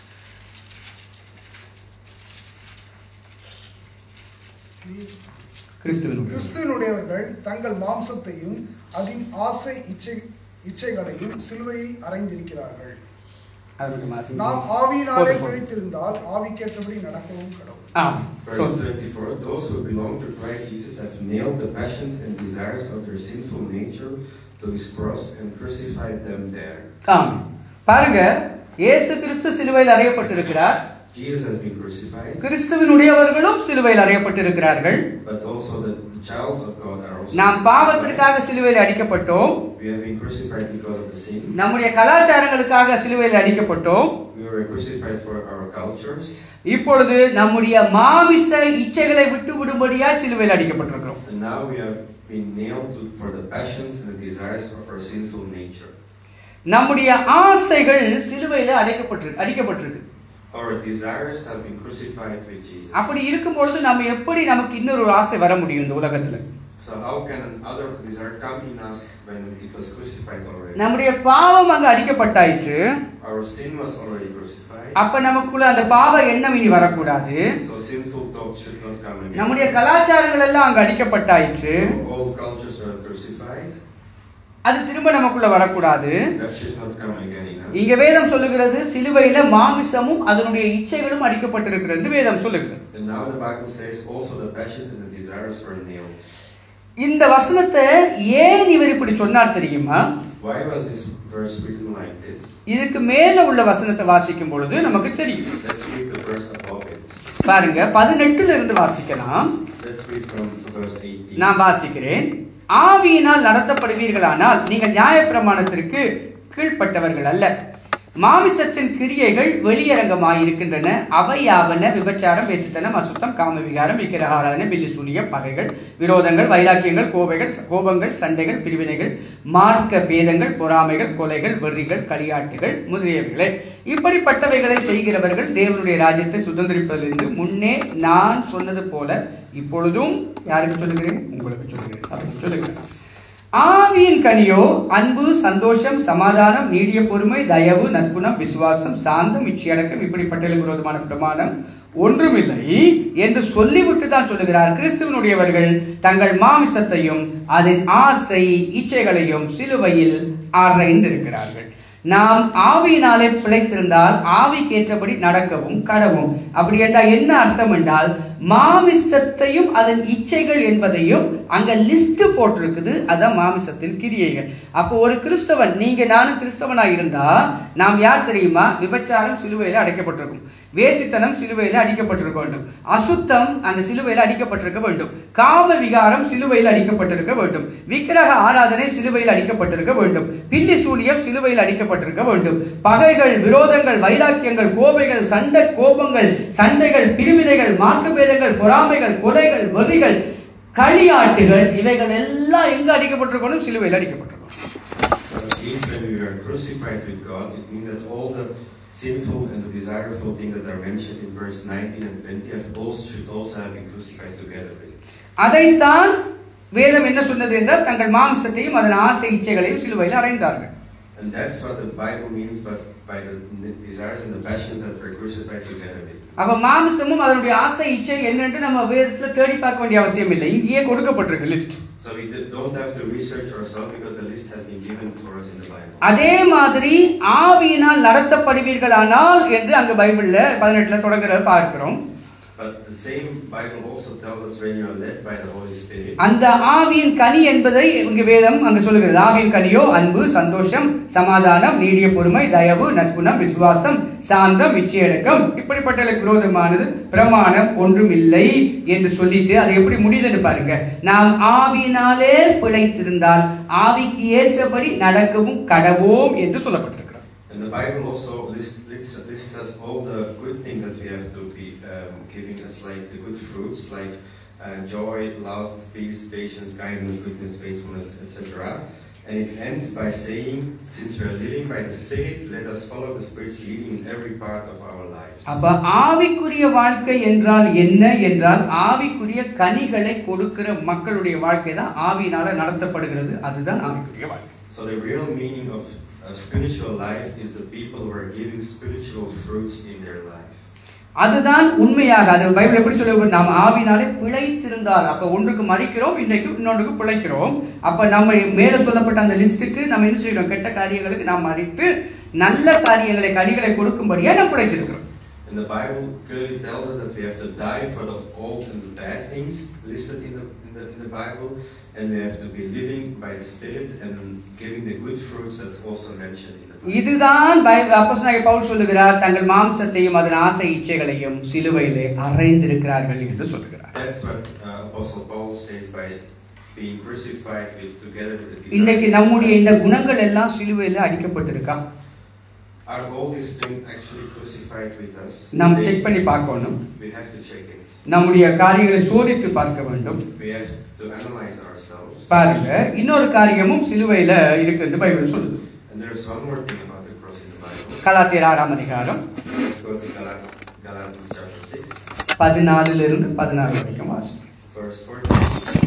கிறிஸ்துவனுடைய கிறிஸ்துவனுடையவர்கள் தங்கள் மாம்சத்தையும் அதன் ஆசை இச்சை இச்சைகளையும் சிலுவையில் அறைந்திருக்கிறார்கள் அவருக்கு வாசிங்க. நாம் ஆவியினாலே போதும், போதும். பிழைத்திருந்தால் ஆவிக்கேற்றபடி நடக்கவும் கடவுள் ஆம். Verse So, 24 Those who belong to Christ Jesus have nailed the passions and desires of their sinful nature to his cross and crucified them there. ஆம். பாருங்க இயேசு கிறிஸ்து சிலுவையில் அறையப்பட்டிருக்கிறார் Jesus has been crucified, கிறிஸ்துவினுடையவர்களும் சிலுவையில் அறையப்பட்டிருக்கிறார்கள் but also the childs of God are also. நாம் crucified. பாவத்திற்காக சிலுவையில் அடிக்கப்பட்டோம் We have been crucified because of the sin. நம்முடைய கலாச்சாரங்களுக்காக சிலுவையில் அடிக்கப்பட்டோம் We were crucified for our cultures. இப்பொழுது நம்முடைய மாமிச இச்சைகளை விட்டு விடும்படியா சிலுவையில் அடிக்கப்பட்டிருக்கிறோம் And now we have been nailed to, for the passions and the desires of our sinful nature. நம்முடைய ஆசைகள் சிலுவையில் அடைக்கப்பட்டிருக்கு அடிக்கப்பட்டிருக்கு Our desires have been crucified with Jesus. அப்படி இருக்கும் பொழுது நம்ம எப்படி நமக்கு இன்னொரு ஒரு ஆசை வர முடியும் இந்த உலகத்துல So how can another desire come in us when it was crucified already? நம்முடைய பாவம் அங்க அடிக்கப்பட்டாயிற்று Our sin was already crucified. அப்ப நமக்குள்ள அந்த பாவ எண்ணம் இனி வரக்கூடாது So sinful thoughts should not come again. நம்முடைய கலாச்சாரங்கள் எல்லாம் அங்க அடிக்கப்பட்டாயிற்று All cultures were crucified. அது திரும்ப நமக்குள்ள வரக்கூடாது That should not come again in us. இங்க வேதம் சொல்லுகிறது சிலுவையில மாமிசமும் அதனுடைய இச்சைகளும் அடிக்கப்பட்டிருக்கிறது என்று வேதம் சொல்லுகிறது And now the Bible says also the passions and the desires were nailed. இந்த வசனத்தை ஏன் இவர் இப்படி சொன்னார் தெரியுமா Why was this verse written like this? இதுக்கு மேல உள்ள வசனத்தை வாசிக்கும் பொழுது நமக்கு தெரியும் Let's read the verse above it. பாருங்க பதினெட்டுல இருந்து வாசிக்கலாம் Let's read from verse 18. நான் வாசிக்கிறேன் ஆவியினால் நடத்தப்படுவீர்களானால் நீங்கள் நியாயப்பிரமாணத்திற்கு கீழ்ப்பட்டவர்கள் அல்ல மாமிசத்தின் கிரியைகள் வெளியரங்கமாயிருக்கின்றன அவையாவன விபச்சாரம் பேசித்தனம் அசுத்தம் காம விகாரம் விக்கிரகாராதனை பில்லி சூனியம் பகைகள் விரோதங்கள் வைராக்கியங்கள் கோபைகள் கோபங்கள் சண்டைகள் பிரிவினைகள் மார்க்க பேதங்கள் பொறாமைகள் கொலைகள் வெறிகள் களியாட்டுகள் முதலியவைகளே இப்படிப்பட்டவைகளை செய்கிறவர்கள் தேவனுடைய ராஜ்யத்தை சுதந்திரிப்பதிலிருந்து முன்னே நான் சொன்னது போல இப்பொழுதும் யாருக்கு சொல்லுகிறேன் உங்களுக்கு சொல்லுகிறேன் சபைக்கு சொல்லுகிறேன் ஆவியின் கனியோ அன்பு சந்தோஷம் சமாதானம் நீடிய பொறுமை தயவு நற்குணம் விசுவாசம் சாந்தம் இச்சையடக்கம் இப்படிப்பட்ட விரோதமான பிரமாணம் ஒன்றுமில்லை என்று சொல்லிவிட்டு தான் சொல்லுகிறார் கிறிஸ்துவனுடையவர்கள் தங்கள் மாமிசத்தையும் அதன் ஆசை இச்சைகளையும் சிலுவையில் ஆராய்ந்திருக்கிறார்கள் நாம் ஆவியினாலே பிழைத்திருந்தால் ஆவிக்கேற்றபடி நடக்கவும் கடவும் அப்படி என்றால் என்ன அர்த்தம் என்றால் மாமிசத்தையும் அதன் இச்சைகள் என்பதையும் அங்க லிஸ்ட் போட்டிருக்குது அதான் மாமிசத்தின் கிரியைகள் அப்போ ஒரு கிறிஸ்தவன் நீங்க நானும் கிறிஸ்தவனா இருந்தா நாம் யார் தெரியுமா விபச்சாரம் சிலுவையில அடைக்கப்பட்டிருக்கும் வேசித்தனம் சிலுவையில அடிக்கப்பட்டிருக்க வேண்டும் அசுத்தம் அந்த சிலுவையில அடிக்கப்பட்டிருக்க வேண்டும் காம விகாரம் சிலுவையில் அடிக்கப்பட்டிருக்க வேண்டும் விக்கிரக ஆராதனை சிலுவையில் அடிக்கப்பட்டிருக்க வேண்டும் பில்லி சூனியம் சிலுவையில் அடிக்கப்பட்டிருக்க வேண்டும் பகைகள் விரோதங்கள் வைராக்கியங்கள் கோபைகள் சண்டை கோபங்கள் சண்டைகள் பிரிவினைகள் மாட்டுப்பேதங்கள் பொறாமைகள் கொலைகள் வெறிகள் களியாட்டுகள் இவைகள் எல்லாம் எங்க அடிக்கப்பட்டிருக்கணும் சிலுவையில் அடிக்கப்பட்டிருக்கணும் But it means when we are crucified with God, it means that all the sinful and the desirable things that are mentioned in verse 19 and 20 have also, should also have been crucified together with it. அதைத்தான் வேதம் என்ன சொன்னது என்றால் தங்கள் மாம்சத்தையும் அதன் ஆசை இச்சைகளையும் சிலுவையில் அடைந்தார்கள் And that's what the Bible means but by the desires and the passions that were crucified together with it. அப்ப மாமிசமும் அதனுடைய ஆசை இச்சை என்னன்னு நம்ம வேதத்துல தேடி பார்க்க வேண்டிய அவசியம் இல்லை இங்கேயே கொடுக்கப்பட்டிருக்கு list So we d- don't have to research ourselves because the list has been given for us in the Bible. அதே மாதிரி ஆவியினால் நடத்தப்படுவீர்களானால் என்று அங்க பைபிள்ல பதினெட்டுல தொடங்குறத பார்க்கிறோம் But the same Bible also tells us when you are led by the Holy Spirit. அந்த ஆவியின் கனி என்பதை இங்க வேதம் அங்க சொல்லுகிறது ஆவியின் கனியோ அன்பு சந்தோஷம் சமாதானம் நீடிய பொறுமை தயவு நற்குணம் விசுவாசம் சாந்தம் இச்சையடக்கம் இப்படிப்பட்ட விரோதமானது பிரமாணம் ஒன்றும் இல்லை என்று சொல்லிட்டு அது எப்படி முடியுதுன்னு பாருங்க நாம் ஆவியினாலே பிழைத்திருந்தால் ஆவிக்கு ஏற்றபடி நடக்கவும் கடவோம் என்று சொல்லப்பட்டிருக்கிறது And the Bible also lists, lists, lists us all the good things that we have to be um, giving us, like the good fruits, like uh, joy, love, peace, patience, kindness, goodness, faithfulness, etc. And it ends by saying, since we are living by the Spirit, let us follow the Spirit's leading in every part of our lives. அப்ப ஆவிக்குரிய வாழ்க்கை என்றால் என்ன என்றால் ஆவிக்குரிய கனிகளை கொடுக்கிற மக்களுடைய வாழ்க்கை தான் ஆவியினால நடத்தப்படுகிறது அதுதான் ஆவிக்குரிய வாழ்க்கை So the real meaning of a spiritual life is the people who are giving spiritual fruits in their life. அதுதான் உண்மையாக அது பைபிள் எப்படி சொல்லுவது நாம் ஆவினாலே பிழைத்திருந்தால் அப்ப ஒன்றுக்கு மறிக்கிறோம் இன்னைக்கு இன்னொன்றுக்கு பிழைக்கிறோம் அப்ப நம்ம மேல சொல்லப்பட்ட அந்த லிஸ்ட்டுக்கு நம்ம என்ன செய்யறோம் கெட்ட காரியங்களுக்கு நாம் மறித்து நல்ல காரியங்களை கனிகளை கொடுக்கும்படியா நாம் பிழைத்திருக்கிறோம் And the Bible clearly tells us that we have to die for the old and the bad things listed in the, in the, in the Bible, and we have to be living by the Spirit and giving the good fruits that's also mentioned in the Bible. இதுதான் Bible அப்போஸ்தலனாகிய பவுல் சொல்லுகிறார் தங்கள் மாம்சத்தையும் அதன் ஆசை இச்சைகளையும் சிலுவையிலே அறைந்திருக்கிறார்கள் என்று சொல்லுகிறார் That's what uh, Apostle Paul says by being crucified with, together with the இன்னைக்கு desires. நம்முடைய இந்த குணங்கள் எல்லாம் சிலுவையில அடிக்கப்பட்டிருக்கா Are all these things actually crucified with us? நாம் They- செக் பண்ணி பார்க்கணும் We have to check it. நம்முடைய காரியங்களை சோதித்து பார்க்க வேண்டும் We have to analyze ourselves. பாருங்க இன்னொரு காரியமும் சிலுவையில இருக்குன்னு பைபிள் சொல்லுது And there's one more thing about the cross in the Bible. கலாத்தியர் ஆறாம் அதிகாரம் Let's go to Galat- Galatians chapter 6, பதினாலுல இருந்து பதினாறு வரைக்கும் வாசிக்கும் verse 14.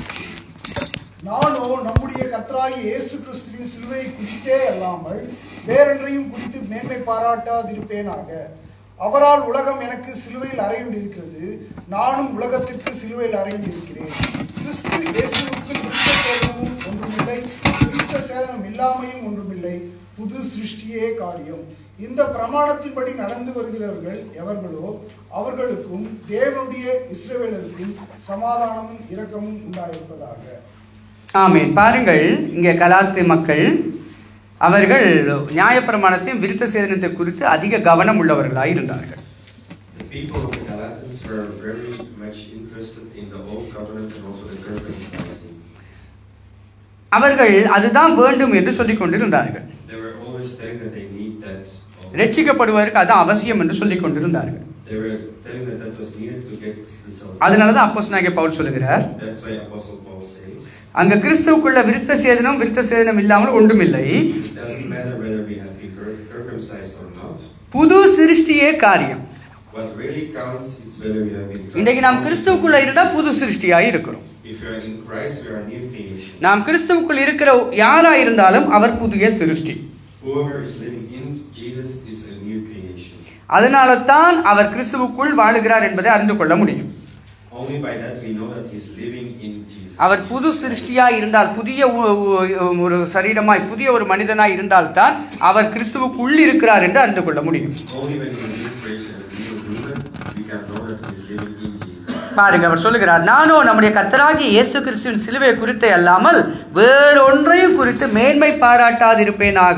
நானோ நம்முடைய கர்த்தராகிய இயேசு கிறிஸ்துவின் சிலுவையை குறித்தே அல்லாமல் வேறொன்றையும் குறித்து மேன்மை பாராட்டாதிருப்பேனாக அவரால் உலகம் எனக்கு சிலுவையில் அறையுண்டிருக்கிறது நானும் உலகத்திற்கு சிலுவையில் அறையுண்டிருக்கிறேன் கிறிஸ்து இயேசுவுக்கு விருத்த சேதனமும் ஒன்றுமில்லை விருத்த சேதனம் இல்லாமையும் ஒன்றுமில்லை புது சிருஷ்டியே காரியம் இந்த பிரமாணத்தின்படி நடந்து வருகிறவர்கள் எவர்களோ அவர்களுக்கும் தேவனுடைய இஸ்ரவேலருக்கும் சமாதானமும் இரக்கமும் உண்டாயிருப்பதாக ஆமென் பாருங்கள் இங்கே கலாத்து மக்கள் அவர்கள் நியாயப்பிரமாணத்தையும் விருத்த சேதனத்தை குறித்து அதிக கவனம் உள்ளவர்களாய் இருந்தார்கள் The people of the Galatians were very much interested in the Old Covenant and also the circumcision. அவர்கள் அதுதான் வேண்டும் என்று சொல்லிக் கொண்டிருந்தார்கள் They were always telling that they need that. also. ரட்சிக்கப்படுவதற்கு அது அவசியம் என்று சொல்லிக் கொண்டிருந்தார்கள் They were telling that that was needed to get the salvation. அதனாலதான் அப்போஸ்தலனாகிய பவுல் சொல்லுகிறார் That's why Apostle Paul says, அங்க கிறிஸ்துவுக்குள்ள விருத்த சேதனம் விருத்த சேதனம் இல்லாமல் ஒன்றுமில்லை it doesn't matter whether we have been cir- circumcised or not. புது சிருஷ்டியே காரியம் What really counts is whether we have been இன்றைக்கு நாம் transformed. கிறிஸ்துவுக்குள்ள இருந்தா புது சிருஷ்டியாய் இருக்கிறோம் If you are in Christ, we are a new creation. நாம் கிறிஸ்துவுக்குள் இருக்கிற யாரா இருந்தாலும் அவர் புதிய சிருஷ்டி Whoever is living in Jesus is a new creation. அதனால தான் அவர் கிறிஸ்துவுக்குள் வாழுகிறார் என்பதை அறிந்து கொள்ள முடியும் Only by that we know that he is living in Jesus. அவர் புது சிருஷ்டியாய் இருந்தால் புதிய உ- உ- ஒரு சரீரமாய் புதிய ஒரு மனிதனாய் இருந்தால்தான் அவர் கிறிஸ்துவுக்குள் இருக்கிறார் என்று அறிந்து கொள்ள முடியும் Only when we are a new creation, a new human, we can know that he is living in Jesus. பாருங்க அவர் சொல்லுகிறார் நானோ நம்முடைய கத்தராகிய இயேசு கிறிஸ்துவின் சிலுவை குறித்தே அல்லாமல் வேறொன்றையும் குறித்து மேன்மை பாராட்டாதிருப்பேனாக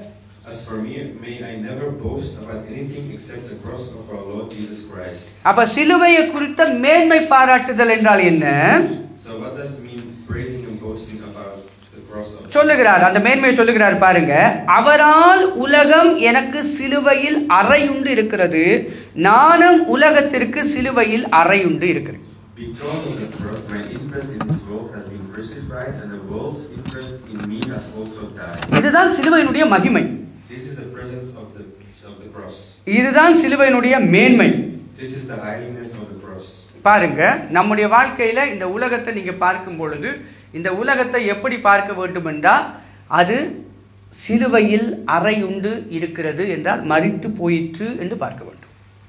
As for me, may I never boast about anything except the cross of our Lord Jesus Christ. அப்ப சிலுவையை குறித்த மேன்மை பாராட்டுதல் என்றால் என்ன So what does mean praising and boasting about the cross of சொல்லுகிறார் அந்த மேன்மையை சொல்லுகிறார் பாருங்க அவரால் உலகம் எனக்கு சிலுவையில் அறையுண்டு இருக்கிறது நானும் உலகத்திற்கு சிலுவையில் அறையுண்டு இருக்கிறேன் Because of the cross, my interest in this world has been crucified, and the world's interest in me has also died. இதுதான் சிலுவையினுடைய மகிமை This is the presence of the of the cross. இதுதான் சிலுவையினுடைய மேன்மை This is the highliness of the cross. பாருங்க நம்முடைய வாழ்க்கையில இந்த உலகத்தை நீங்க பார்க்கும் பொழுது இந்த உலகத்தை எப்படி பார்க்க வேண்டும் என்றால் அது சிலுவையில் அறையுண்டு இருக்கிறது என்றால் மரித்து போயிற்று என்று பார்க்க வேண்டும்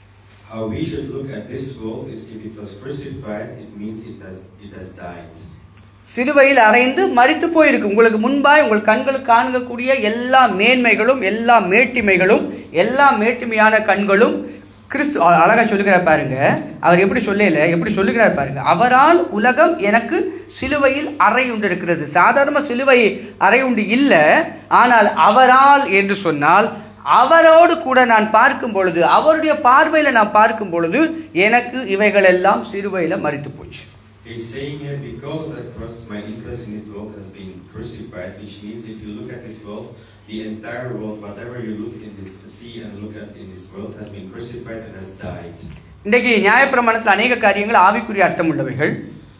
How we should look at this world is if it was crucified, it means it has it has died. சிலுவையில் அறைந்து மரித்து போயிருக்கு உங்களுக்கு முன்பாய் உங்கள் கண்களுக்கு காண்கக்கூடிய எல்லா மேன்மைகளும் எல்லா மேட்டிமைகளும் எல்லா மேட்டிமையான கண்களும் கிறிஸ்து அ- அழகா சொல்லுகிறார் பாருங்க அவர் எப்படி சொல்லல எப்படி சொல்லுகிறார் பாருங்க அவரால் உலகம் எனக்கு சிலுவையில் அறை உண்டு இருக்கிறது சாதாரண சிலுவை அறை உண்டு இல்லை ஆனால் அவரால் என்று சொன்னால் அவரோடு கூட நான் பார்க்கும் பொழுது அவருடைய பார்வையில நான் பார்க்கும் பொழுது எனக்கு இவைகள் எல்லாம் சிலுவையில மரித்து போச்சு He's saying here, because of that cross, my interest in this world has been crucified, which means if you look at this world, the entire world, whatever you look in this, see and look at in this world, has been crucified and has died. இன்றைக்கு நியாயப்பிரமாணத்தில் அநேக காரியங்கள் ஆவிக்குரிய அர்த்தம் உள்ளவைகள்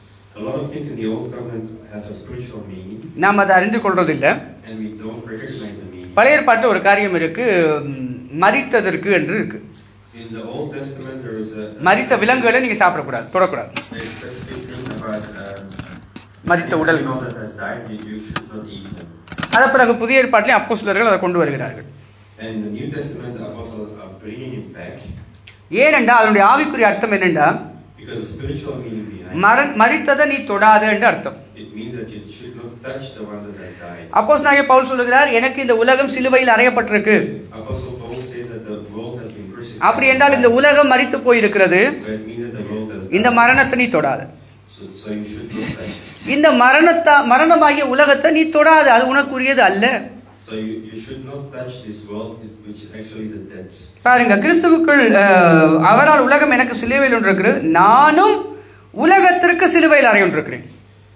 A lot of things in the Old Covenant have a spiritual meaning, நாம் அதை அறிந்து கொள்றதில்லை and we don't recognize the meaning. பழைய ஏற்பாட்டில் ஒரு காரியம் இருக்கு ம், மரித்ததற்கு என்று இருக்கு In the Old Testament, there is a, மரித்த விலங்குகளை நீங்க சாப்பிடக்கூடாது தொடக்கூடாது a specific thing about um, மரித்த உடல் animals that has died, you, you should not eat them. அதை பிறகு புதிய ஏற்பாட்டிலே அப்போஸ்தலர்கள் அதை கொண்டு வருகிறார்கள் And in the New Testament, the apostles are bringing it back ஏனென்றால் அதனுடைய ஆவிக்குரிய அர்த்தம் என்னென்றா because the spiritual meaning behind மர மரித்ததை நீ தொடாத என்று அர்த்தம் it means that you should not touch the one that has died. அப்போஸ் நாய பவுல் சொல்லுகிறார் எனக்கு இந்த உலகம் சிலுவையில் அறையப்பட்டிருக்கு Apostle Paul says that the world has been crucified. அப்படி என்றால் இந்த உலகம் மரித்து போயிருக்கிறது So it means that the world has இந்த died. மரணத்தை நீ தொடாத So, so you should not touch it. இந்த மரணத்தா மரணமாகிய உலகத்தை நீ தொடாத அது உனக்குரியது அல்ல So you, you should not touch this world, is- which is actually the dead. பாருங்க கிறிஸ்துவுக்குள் அஹ், அவரால் உலகம் எனக்கு சிலுவையில் ஒன்று இருக்கிறது நானும் உலகத்திற்கு சிலுவையில் அறை ஒன்று இருக்கிறேன்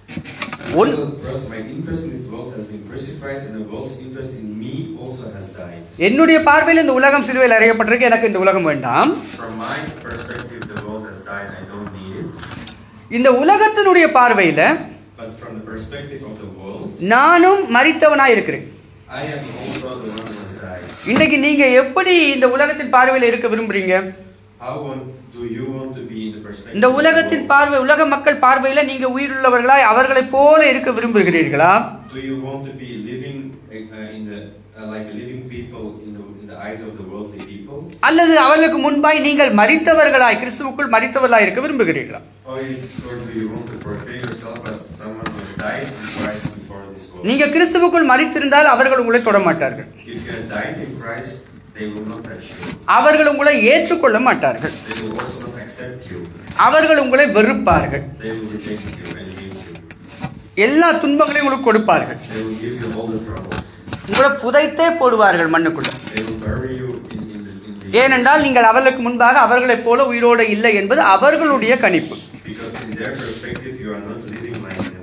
one Because my interest in this world has been crucified, and the world's interest in me also has died. என்னுடைய பார்வையில் இந்த உலகம் சிலுவையில் அறையப்பட்டிருக்கு எனக்கு இந்த உலகம் வேண்டாம் From my perspective, the world has died. I don't need it. இந்த உலகத்தினுடைய பார்வையில But from the perspective of the world, நானும் மரித்தவனாய் இருக்கிறேன் I am also the one who has died. இன்னைக்கு நீங்க எப்படி இந்த உலகத்தின் பார்வையில் இருக்க விரும்புறீங்க How want, do you want to be in the perspective? இந்த of the உலகத்தின் world? பார்வை உலக மக்கள் பார்வையில நீங்க உயிருள்ளவர்களாய் அவர்களைப் போல இருக்க விரும்புகிறீர்களா Do you want to be living uh, in the uh, like living people in the, in the eyes of the worldly people, அல்லது அவர்களுக்கு முன்பாய் நீங்கள் மரித்தவர்களாய் கிறிஸ்துவுக்குள் மரித்தவர்களாய் இருக்க விரும்புகிறீர்களா or, you, or do you want to portray yourself as someone who has died in Christ before this world? நீங்க கிறிஸ்துவுக்குள் மரித்திருந்தால் அவர்கள் உங்களை தொட மாட்டார்கள் If you have died in Christ, they will not touch you. அவர்கள் உங்களை ஏற்றுக்கொள்ள மாட்டார்கள் They will also not accept you. அவர்கள் உங்களை வெறுப்பார்கள் They will reject you and hate you. எல்லா துன்பங்களையும் உங்களுக்கு கொடுப்பார்கள் They will give you all the troubles. உங்களை புதைத்தே போடுவார்கள் மண்ணுக்குள்ள They will bury you in, in the in the ஏனென்றால் நீங்கள் அவர்களுக்கு முன்பாக அவர்களைப் போல உயிரோடு இல்லை என்பது அவர்களுடைய கணிப்பு because in their perspective you are not living like them.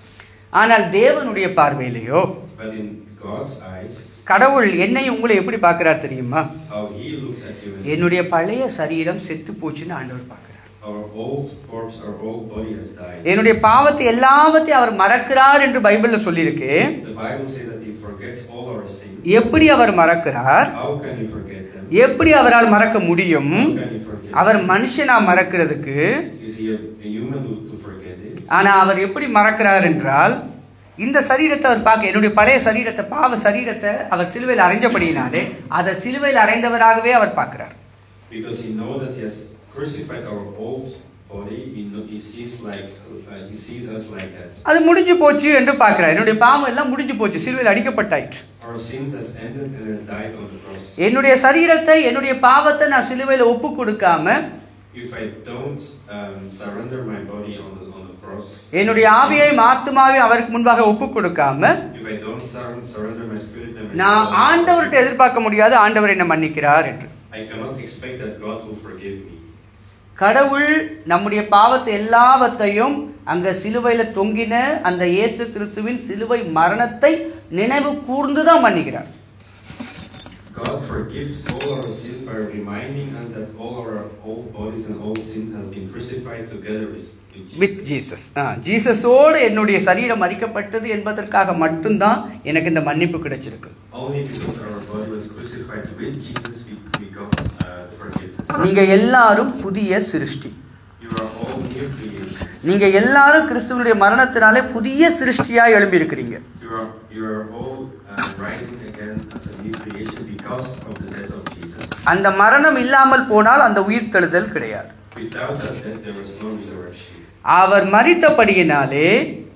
ஆனால் தேவனுடைய பார்வையிலேயோ But in God's eyes, கடவுள் என்னை உங்களை எப்படி பார்க்கிறார் தெரியுமா how He looks at you, and என்னுடைய பழைய சரீரம் செத்து போச்சுன்னு ஆண்டவர் பார்க்கிறார் our old corpse, our old body has died. என்னுடைய பாவத்தை எல்லாவற்றையும் அவர் மறக்கிறார் என்று பைபிள்ல சொல்லியிருக்கு The Bible says that He forgets all our sins. எப்படி அவர் மறக்கிறார் How can He forget them? எப்படி அவரால் மறக்க முடியும் How can He forget? அவர் மனுஷனா மறக்கிறதுக்கு Is He a, a human to, to forget it? ஆனா அவர் எப்படி மறக்கிறார் என்றால் இந்த சரீரத்தை அவர் பார்க்க என்னுடைய பழைய சரீரத்தை பாவ சரீரத்தை அவர் சிலுவையில் அறைஞ்சபடியினாலே அதை சிலுவையில் அறைந்தவராகவே அவர் பார்க்கிறார் Because He knows that He has crucified our old body. He, know, he sees like uh, He sees us like that. அது முடிஞ்சு போச்சு என்று பார்க்கிறார் என்னுடைய பாவம் எல்லாம் முடிஞ்சு போச்சு சிலுவையில் அடிக்கப்பட்டாயிற்று Our sins has ended and has died on the cross. என்னுடைய சரீரத்தை என்னுடைய பாவத்தை நான் சிலுவையில் ஒப்பு கொடுக்காம If I don't um, surrender my body on the, on the cross, என்னுடைய ஆவியையும் ஆத்துமாவையும் அவருக்கு முன்பாக ஒப்பு கொடுக்காம if I don't sur- surrender my spirit and my நான் soul, ஆண்டவர்கிட்ட எதிர்பார்க்க முடியாது ஆண்டவர் என்ன மன்னிக்கிறார் என்று I cannot expect that God will forgive me. கடவுள் நம்முடைய பாவத்தை எல்லாவற்றையும் அங்க சிலுவையில தொங்கின அந்த இயேசு கிறிஸ்துவின் சிலுவை மரணத்தை நினைவு கூர்ந்து தான் மன்னிக்கிறார் God forgives all our sins by reminding us that all our old bodies and old sins has been crucified together with, with with Jesus. Jesus ஜீசஸோடு என்னுடைய சரீரம் மறிக்கப்பட்டது என்பதற்காக மட்டும்தான் எனக்கு இந்த மன்னிப்பு கிடைச்சிருக்கு Only because our body was crucified with Jesus, we, we got uh, forgiveness. நீங்க எல்லாரும் புதிய சிருஷ்டி You are all new creations. நீங்க எல்லாரும் கிறிஸ்துவனுடைய மரணத்தினாலே புதிய சிருஷ்டியா எழும்பி இருக்கிறீங்க You are, you are all uh, rising again as a new creation because of the death of Jesus. அந்த மரணம் இல்லாமல் போனால் அந்த உயிர்த்தெழுதல் கிடையாது Without that death, there was no resurrection. அவர் மறித்தபடியினாலே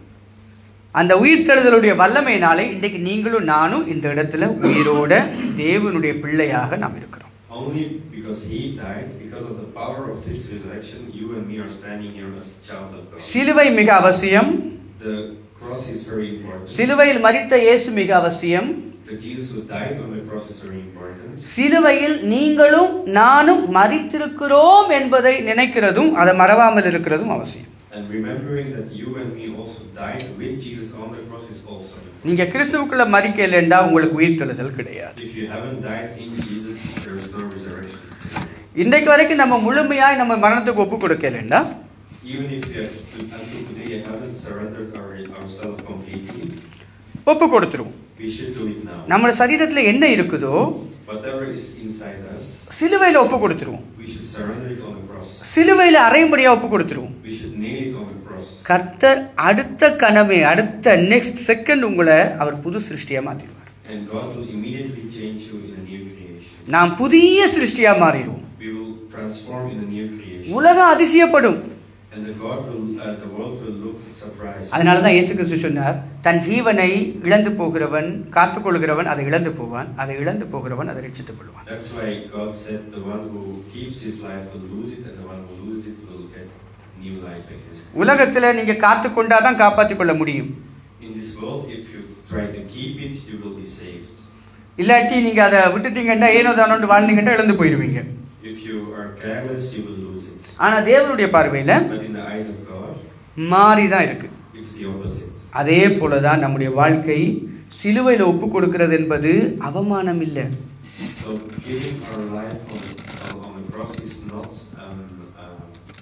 அந்த உயிர்த்தெழுதலுடைய வல்லமையினாலே இன்றைக்கு நீங்களும் நானும் இந்த இடத்துல உயிரோட தேவனுடைய பிள்ளையாக நாம் இருக்கிறோம் Only because he died, because of the power of his resurrection, you and me are standing here as child of God. சிலுவை மிக அவசியம் The cross is very important. சிலுவையில் மறித்த இயேசு மிக அவசியம் The Jesus who died on the cross is very important. சிலுவையில் நீங்களும் நானும் மறித்திருக்கிறோம் என்பதை நினைக்கிறதும் அதை மறவாமல் இருக்கிறதும் அவசியம் And remembering that you and me also died with Jesus on the cross is also important. நீங்க கிறிஸ்துவுக்குள்ள மறிக்கலைண்டா உங்களுக்கு உயிர்த்தெழுதல் கிடையாது If you haven't died in Jesus, there is no resurrection. இன்றைக்கு வரைக்கும் நம்ம முழுமையாய் நம்ம மரணத்துக்கு ஒப்பு கொடுக்கலைண்டா Even if you have, until today, you haven't surrendered our, ourselves completely, ஒப்பு கொடுத்துருவோம் we should do it now. நம்ம சரீரத்துல என்ன இருக்குதோ Whatever is inside us, சிலுவையில ஒப்பு கொடுத்துருவோம் we should surrender it on the cross. சிலுவையில அரையும்படியா ஒப்பு கொடுத்துருவோம் We should nail it on the cross. கர்த்தர் அடுத்த கனவே அடுத்த நெக்ஸ்ட் செகண்ட் உங்களை அவர் புது சிருஷ்டியா மாத்திடுவார் And God will immediately change you in a new creation. நாம் புதிய சிருஷ்டியா மாறிடுவோம் We will transform in a new creation. உலகம் அதிசயப்படும் And the God will, uh, the world will look surprised. அதனால தான் இயேசு கிறிஸ்து சொன்னார் தன் ஜீவனை இழந்து போகிறவன் காத்துக்கொள்கிறவன் அதை இழந்து போவான் அதை இழந்து போகிறவன் அதை ரட்சித்துக் கொள்வான் That's why God said the one who keeps his life will lose it, and the one who loses it will get new life again. உலகத்துல நீங்க காத்து கொண்டாதான் காப்பாற்றிக் கொள்ள முடியும் In this world, if you try to keep it, you will be saved. இல்லாட்டி நீங்க அதை விட்டுட்டீங்கன்னா ஏனோ தானோண்டு வாழ்ந்தீங்கன்னா இழந்து போயிடுவீங்க If you are careless, you will lose it. ஆனா தேவனுடைய பார்வையில But in the eyes of God, மாறி தான் இருக்கு it's the opposite. அதே போலதான் நம்முடைய வாழ்க்கை சிலுவையில் ஒப்பு கொடுக்கிறது என்பது அவமானம் இல்லை So giving our life on, on, on the cross is not um, um,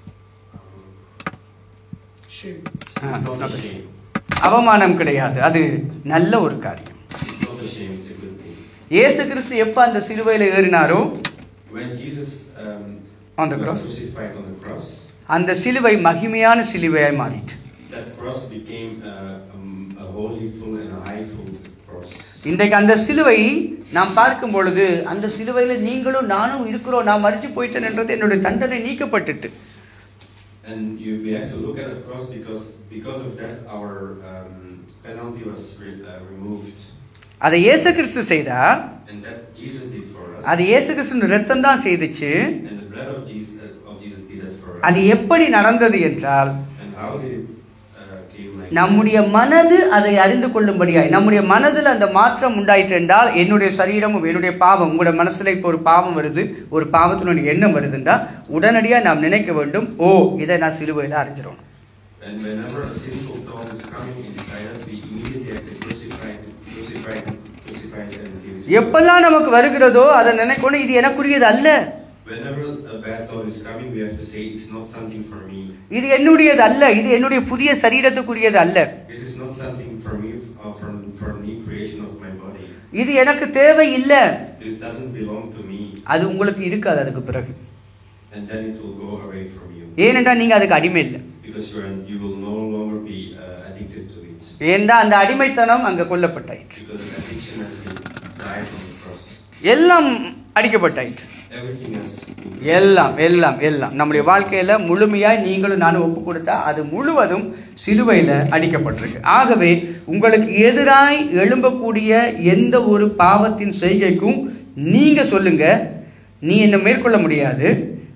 சரி Ah, it's it's not not a a shame. அவமானம் கிடையாது அது நல்ல ஒரு காரியம் It's not a shame. It's a good thing. இயேசு கிறிஸ்து எப்ப அந்த சிலுவையில ஏறினாரோ When Jesus um, On the was cross. crucified on the cross, அந்த சிலுவை மகிமையான சிலுவையாய் மாறிட்டு that cross became uh, um, a holy full and a high full cross. இன்றைக்கு அந்த சிலுவை நாம் பார்க்கும் பொழுது அந்த சிலுவையில நீங்களும் நானும் இருக்கிறோம் நான் மறிச்சு போயிட்டேன்ன்றது என்னுடைய தண்டனை நீக்கப்பட்டுட்டு And you, we have to look at the cross because because of that our um, penalty was re, uh, removed, அதை இயேசு கிறிஸ்து செய்தார் and that Jesus did for us. அது இயேசு கிறிஸ்து ரத்தம் தான் செய்துச்சு And the blood of Jesus of Jesus did that for us. அது எப்படி நடந்தது என்றால் And how did it uh, came like? நம்முடைய மனது அதை அறிந்து கொள்ளும்படியாய் நம்முடைய மனதில் அந்த மாற்றம் உண்டாயிற்று என்றால் என்னுடைய சரீரமும் என்னுடைய பாவம் உங்களுடைய மனசுல இப்போ ஒரு பாவம் வருது ஒரு பாவத்தினுடைய எண்ணம் வருதுன்னா உடனடியாக நாம் நினைக்க வேண்டும் ஓ இதை நான் சிலுவையில் அறிஞ்சிடணும் And whenever a sinful thought is coming inside us, we immediately have to crucify it, crucify it, crucify it, and give it. எப்பெல்லாம் நமக்கு வருகிறதோ அதை நினைக்கணும் இது எனக்குரியது அல்ல Whenever a bad thought is coming, we have to say it's not something for me. இது என்னுடையது அல்ல இது என்னுடைய புதிய சரீரத்துக்குரியது அல்ல This is not something for me, uh, from for new creation of my body. இது எனக்கு தேவை இல்லை This doesn't belong to me, அது உங்களுக்கு இருக்காது அதுக்கு பிறகு and then it will go away from you ஏனென்றால் நீங்க அதுக்கு அடிமை இல்லை because you are, you will no longer be uh, addicted to it ஏனென்றால் அந்த அடிமைத்தனம் அங்க கொல்லப்பட்டாயிற்று because addiction has been died on the cross. எல்லாம் அடிக்கப்பட்டாயிற்று Everything has been. எல்லாம் எல்லாம் எல்லாம் நம்முடைய வாழ்க்கையில முழுமையாய் நீங்களும் நானும் ஒப்பு கொடுத்தா அது முழுவதும் சிலுவையில அடிக்கப்பட்டிருக்கு ஆகவே உங்களுக்கு எதிராய் எழும்பக்கூடிய எந்த ஒரு பாவத்தின் செய்கைக்கும் நீங்க சொல்லுங்க நீ என்ன மேற்கொள்ள முடியாது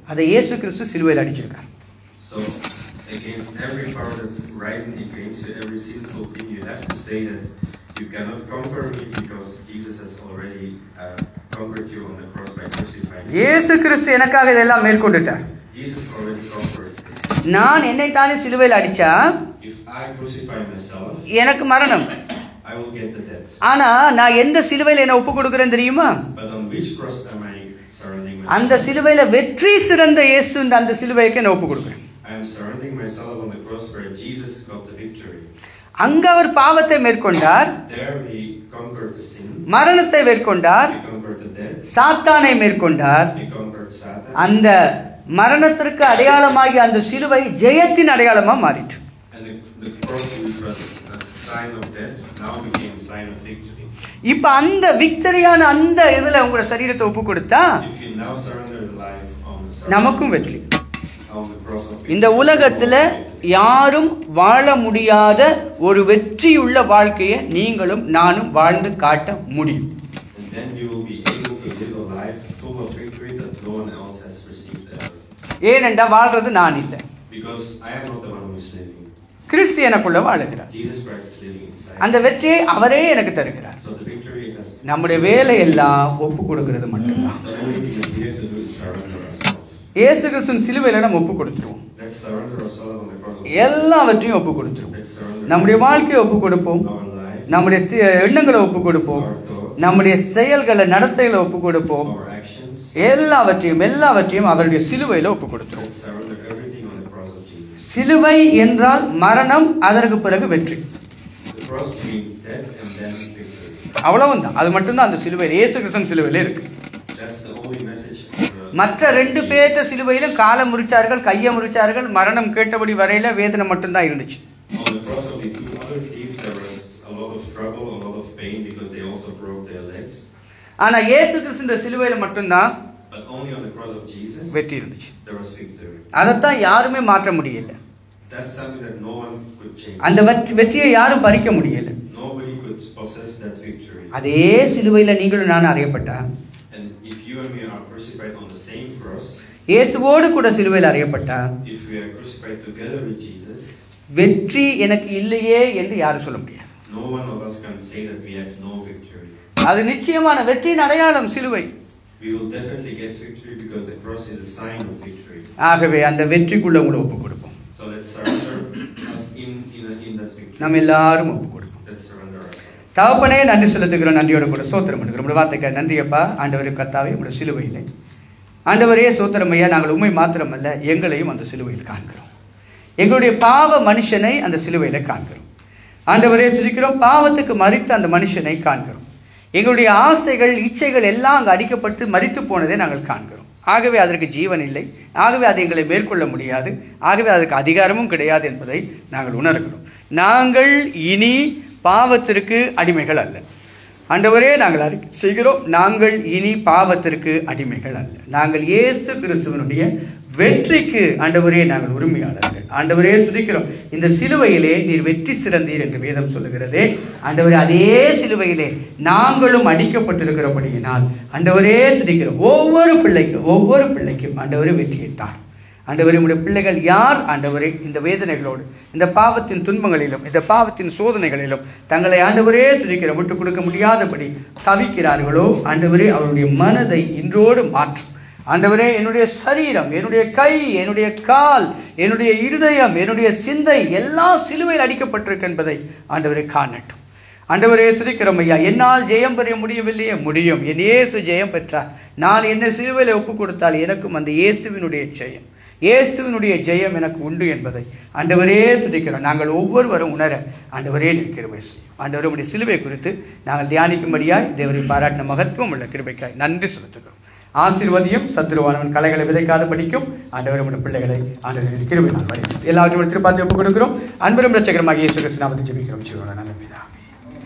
அதை இயேசு கிறிஸ்து சிலுவையில் அடிச்சிருக்கார் So, against every power that's rising against you, every sinful thing, you have to say that you cannot conquer me because Jesus has already uh, conquered you on the cross by crucifying you. இயேசு கிறிஸ்து எனக்காக இதெல்லாம் மேற்கொண்டுட்டார் Jesus already conquered this. நான் என்னைத்தானே சிலுவையில் அடிச்சா If I crucify myself, எனக்கு மரணம் I will get the death. ஆனா நான் எந்த சிலுவையில் என்ன ஒப்பு கொடுக்குறேன்னு தெரியுமா But on which cross am I surrendering அந்த myself? சிலுவையில வெற்றி சிறந்த இயேசு அந்த சிலுவைக்கு என்ன ஒப்பு கொடுக்குறேன் I am surrendering myself on the cross where Jesus got the victory. அங்க அவர் பாவத்தை மேற்கொண்டார் There he conquered the sin, மரணத்தை மேற்கொண்டார் he conquered the death, சாத்தானை மேற்கொண்டார் he conquered Satan. அந்த மரணத்திற்கு அடையாளமாகிய அந்த சிலுவை ஜெயத்தின் அடையாளமா மாறிட்டு And the, the cross, which was a sign of death, now became a sign of victory. இப்ப அந்த விக்டரியான அந்த இதுல உங்களோட சரீரத்தை ஒப்பு கொடுத்தா If you now surrender the life on the, நமக்கும் வெற்றி on the cross of இந்த victory, உலகத்துல யாரும் வாழ முடியாத ஒரு வெற்றியுள்ள வாழ்க்கையை நீங்களும் நானும் வாழ்ந்து காட்ட முடியும் and then you will be able to live a life full of victory that no one else has received ever. ஏனென்றா வாழ்றது நான் இல்லை Because I am not the one who is living. கிறிஸ்து எனக்குள்ள வாழுகிறார் Jesus Christ is living inside. அந்த வெற்றியை அவரே எனக்கு தருகிறார் so the victory has நம்முடைய வேலையெல்லாம் ஒப்பு கொடுக்கிறது மட்டும்தான் the only thing that we have to do is surrender ourselves. இயேசு கிறிஸ்துவின் சிலுவையில நம்ம ஒப்பு கொடுத்துருவோம் Let's surrender ourselves on the cross of எல்லாவற்றையும் ஒப்பு கொடுத்துருவோம் Let's surrender நம்முடைய வாழ்க்கையை ஒப்பு கொடுப்போம் our life, நம்முடைய தி- எண்ணங்களை ஒப்பு கொடுப்போம் our thoughts, நம்முடைய செயல்களை நடத்தைகளை ஒப்பு கொடுப்போம் our actions. எல்லாவற்றையும் எல்லாவற்றையும் அவருடைய சிலுவையில ஒப்பு கொடுத்துருவோம் Let's surrender everything on the cross of Jesus. சிலுவை என்றால் மரணம் அதற்கு பிறகு வெற்றி The cross means death and then victory. அவ்வளவுதான் அது மட்டும்தான் அந்த சிலுவையில் இயேசு கிருஷ்ணன் சிலுவையில் இருக்கு That's the only message of the மற்ற ரெண்டு பேர்த்த சிலுவையிலும் காலை முறிச்சார்கள் கையை முறிச்சார்கள் மரணம் கேட்டபடி வரையில வேதனை மட்டும்தான் இருந்துச்சு On the cross of the two other thieves, there was a lot of trouble, a lot of pain because they also broke their legs. ஆனா இயேசு கிறிஸ்துன்ற சிலுவையில மட்டும்தான் But only on the cross of Jesus, வெற்றி இருந்துச்சு there was victory. அதைத்தான் யாருமே மாற்ற முடியல That's something that no one could change. அந்த வெற்றி- வெற்றியை யாரும் பறிக்க முடியல Nobody could possess that victory. அதே சிலுவையில நீங்களும் நானும் அறியப்பட்டா And if you and me are crucified on the same cross, இயேசுவோடு கூட சிலுவையில் அறியப்பட்டா if we are crucified together with Jesus, வெற்றி எனக்கு இல்லையே என்று யாரும் சொல்ல முடியாது no one of us can say that we have no victory. அது நிச்சயமான வெற்றியின் அடையாளம் சிலுவை We will definitely get victory because the cross is a sign of victory. ஆகவே அந்த வெற்றிக்குள்ள உங்களை ஒப்பு கொடுப்போம் So let's surrender us in, in, in that victory. நம்ம எல்லாரும் ஒப்பு கொடுப்போம் Let's surrender ourselves. தகப்பனே நன்றி செலுத்துகிறோம் நன்றியோட கூட சோத்திரம் பண்ணுகிறோம் உங்களுடைய வார்த்தைக்கு நன்றியப்பா ஆண்டவரே கர்த்தாவே உங்களுடைய சிலுவையிலே ஆண்டவரே சோத்திரம் ஐயா நாங்கள் உண்மை மாத்திரமல்ல எங்களையும் அந்த சிலுவையில் காண்கிறோம் எங்களுடைய பாவ மனுஷனை அந்த சிலுவையில் காண்கிறோம் ஆண்டவரே துதிக்கிறோம் பாவத்துக்கு மறித்த அந்த மனுஷனை காண்கிறோம் எங்களுடைய ஆசைகள் இச்சைகள் எல்லாம் அங்கு அடிக்கப்பட்டு மறித்து போனதை நாங்கள் காண்கிறோம் ஆகவே அதற்கு ஜீவன் இல்லை ஆகவே அதை எங்களை மேற்கொள்ள முடியாது ஆகவே அதற்கு அதிகாரமும் கிடையாது என்பதை நாங்கள் உணர்கிறோம் நாங்கள் இனி பாவத்திற்கு அடிமைகள் அல்ல ஆண்டவரே நாங்கள் அறிக்கை செய்கிறோம் நாங்கள் இனி பாவத்திற்கு அடிமைகள் அல்ல நாங்கள் இயேசு கிறிஸ்துவனுடைய வெற்றிக்கு ஆண்டவரே நாங்கள் உரிமையாளர்கள் ஆண்டவரே துதிக்கிறோம் இந்த சிலுவையிலே நீர் வெற்றி சிறந்தீர் என்று வேதம் சொல்லுகிறதே ஆண்டவரே அதே சிலுவையிலே நாங்களும் அடிக்கப்பட்டிருக்கிறபடியினால் ஆண்டவரே துதிக்கிறோம் ஒவ்வொரு பிள்ளைக்கும் ஒவ்வொரு பிள்ளைக்கும் ஆண்டவரே வெற்றியை தார் ஆண்டவரே உடைய பிள்ளைகள் யார் ஆண்டவரே இந்த வேதனைகளோடு இந்த பாவத்தின் துன்பங்களிலும் இந்த பாவத்தின் சோதனைகளிலும் தங்களை ஆண்டவரே துதிக்கிற விட்டுக் கொடுக்க முடியாதபடி தவிக்கிறார்களோ ஆண்டவரே அவருடைய மனதை இன்றோடு மாற்றும் ஆண்டவரே என்னுடைய சரீரம் என்னுடைய கை என்னுடைய கால் என்னுடைய இருதயம் என்னுடைய சிந்தை எல்லாம் சிலுவையில் அடிக்கப்பட்டிருக்கு என்பதை ஆண்டவரே காணட்டும் ஆண்டவரே துதிக்கிறோம் ஐயா என்னால் ஜெயம் பெற முடியவில்லையே முடியும் என் இயேசு ஜெயம் பெற்றார் நான் என்ன சிலுவையில் ஒப்பு கொடுத்தால் எனக்கும் அந்த இயேசுவினுடைய ஜெயம் இயேசுவினுடைய ஜெயம் எனக்கு உண்டு என்பதை ஆண்டவரே துதிக்கிறோம் நாங்கள் ஒவ்வொருவரும் உணர ஆண்டவரே நிற்கிற ஆண்டவரே உடைய சிலுவை குறித்து நாங்கள் தியானிக்கும்படியாய் தேவரை பாராட்டின மகத்துவம் உள்ள கிருபைக்காய் நன்றி செலுத்துகிறோம் ஆசீர்வதியும் சத்ருவானவன் கலைகளை விதைக்காத படிக்கும் ஆண்டவரும் உடைய பிள்ளைகளை ஆண்டவரின் கிருபை நான் வரைக்கும் எல்லாவற்றையும் திருப்பாத்தி ஒப்புக் கொடுக்கிறோம் அன்பரும் ரட்சகரமாக இயேசு கிறிஸ்து நாமத்தை ஜெபிக்கிறோம் ஜீவன நல்ல பிதா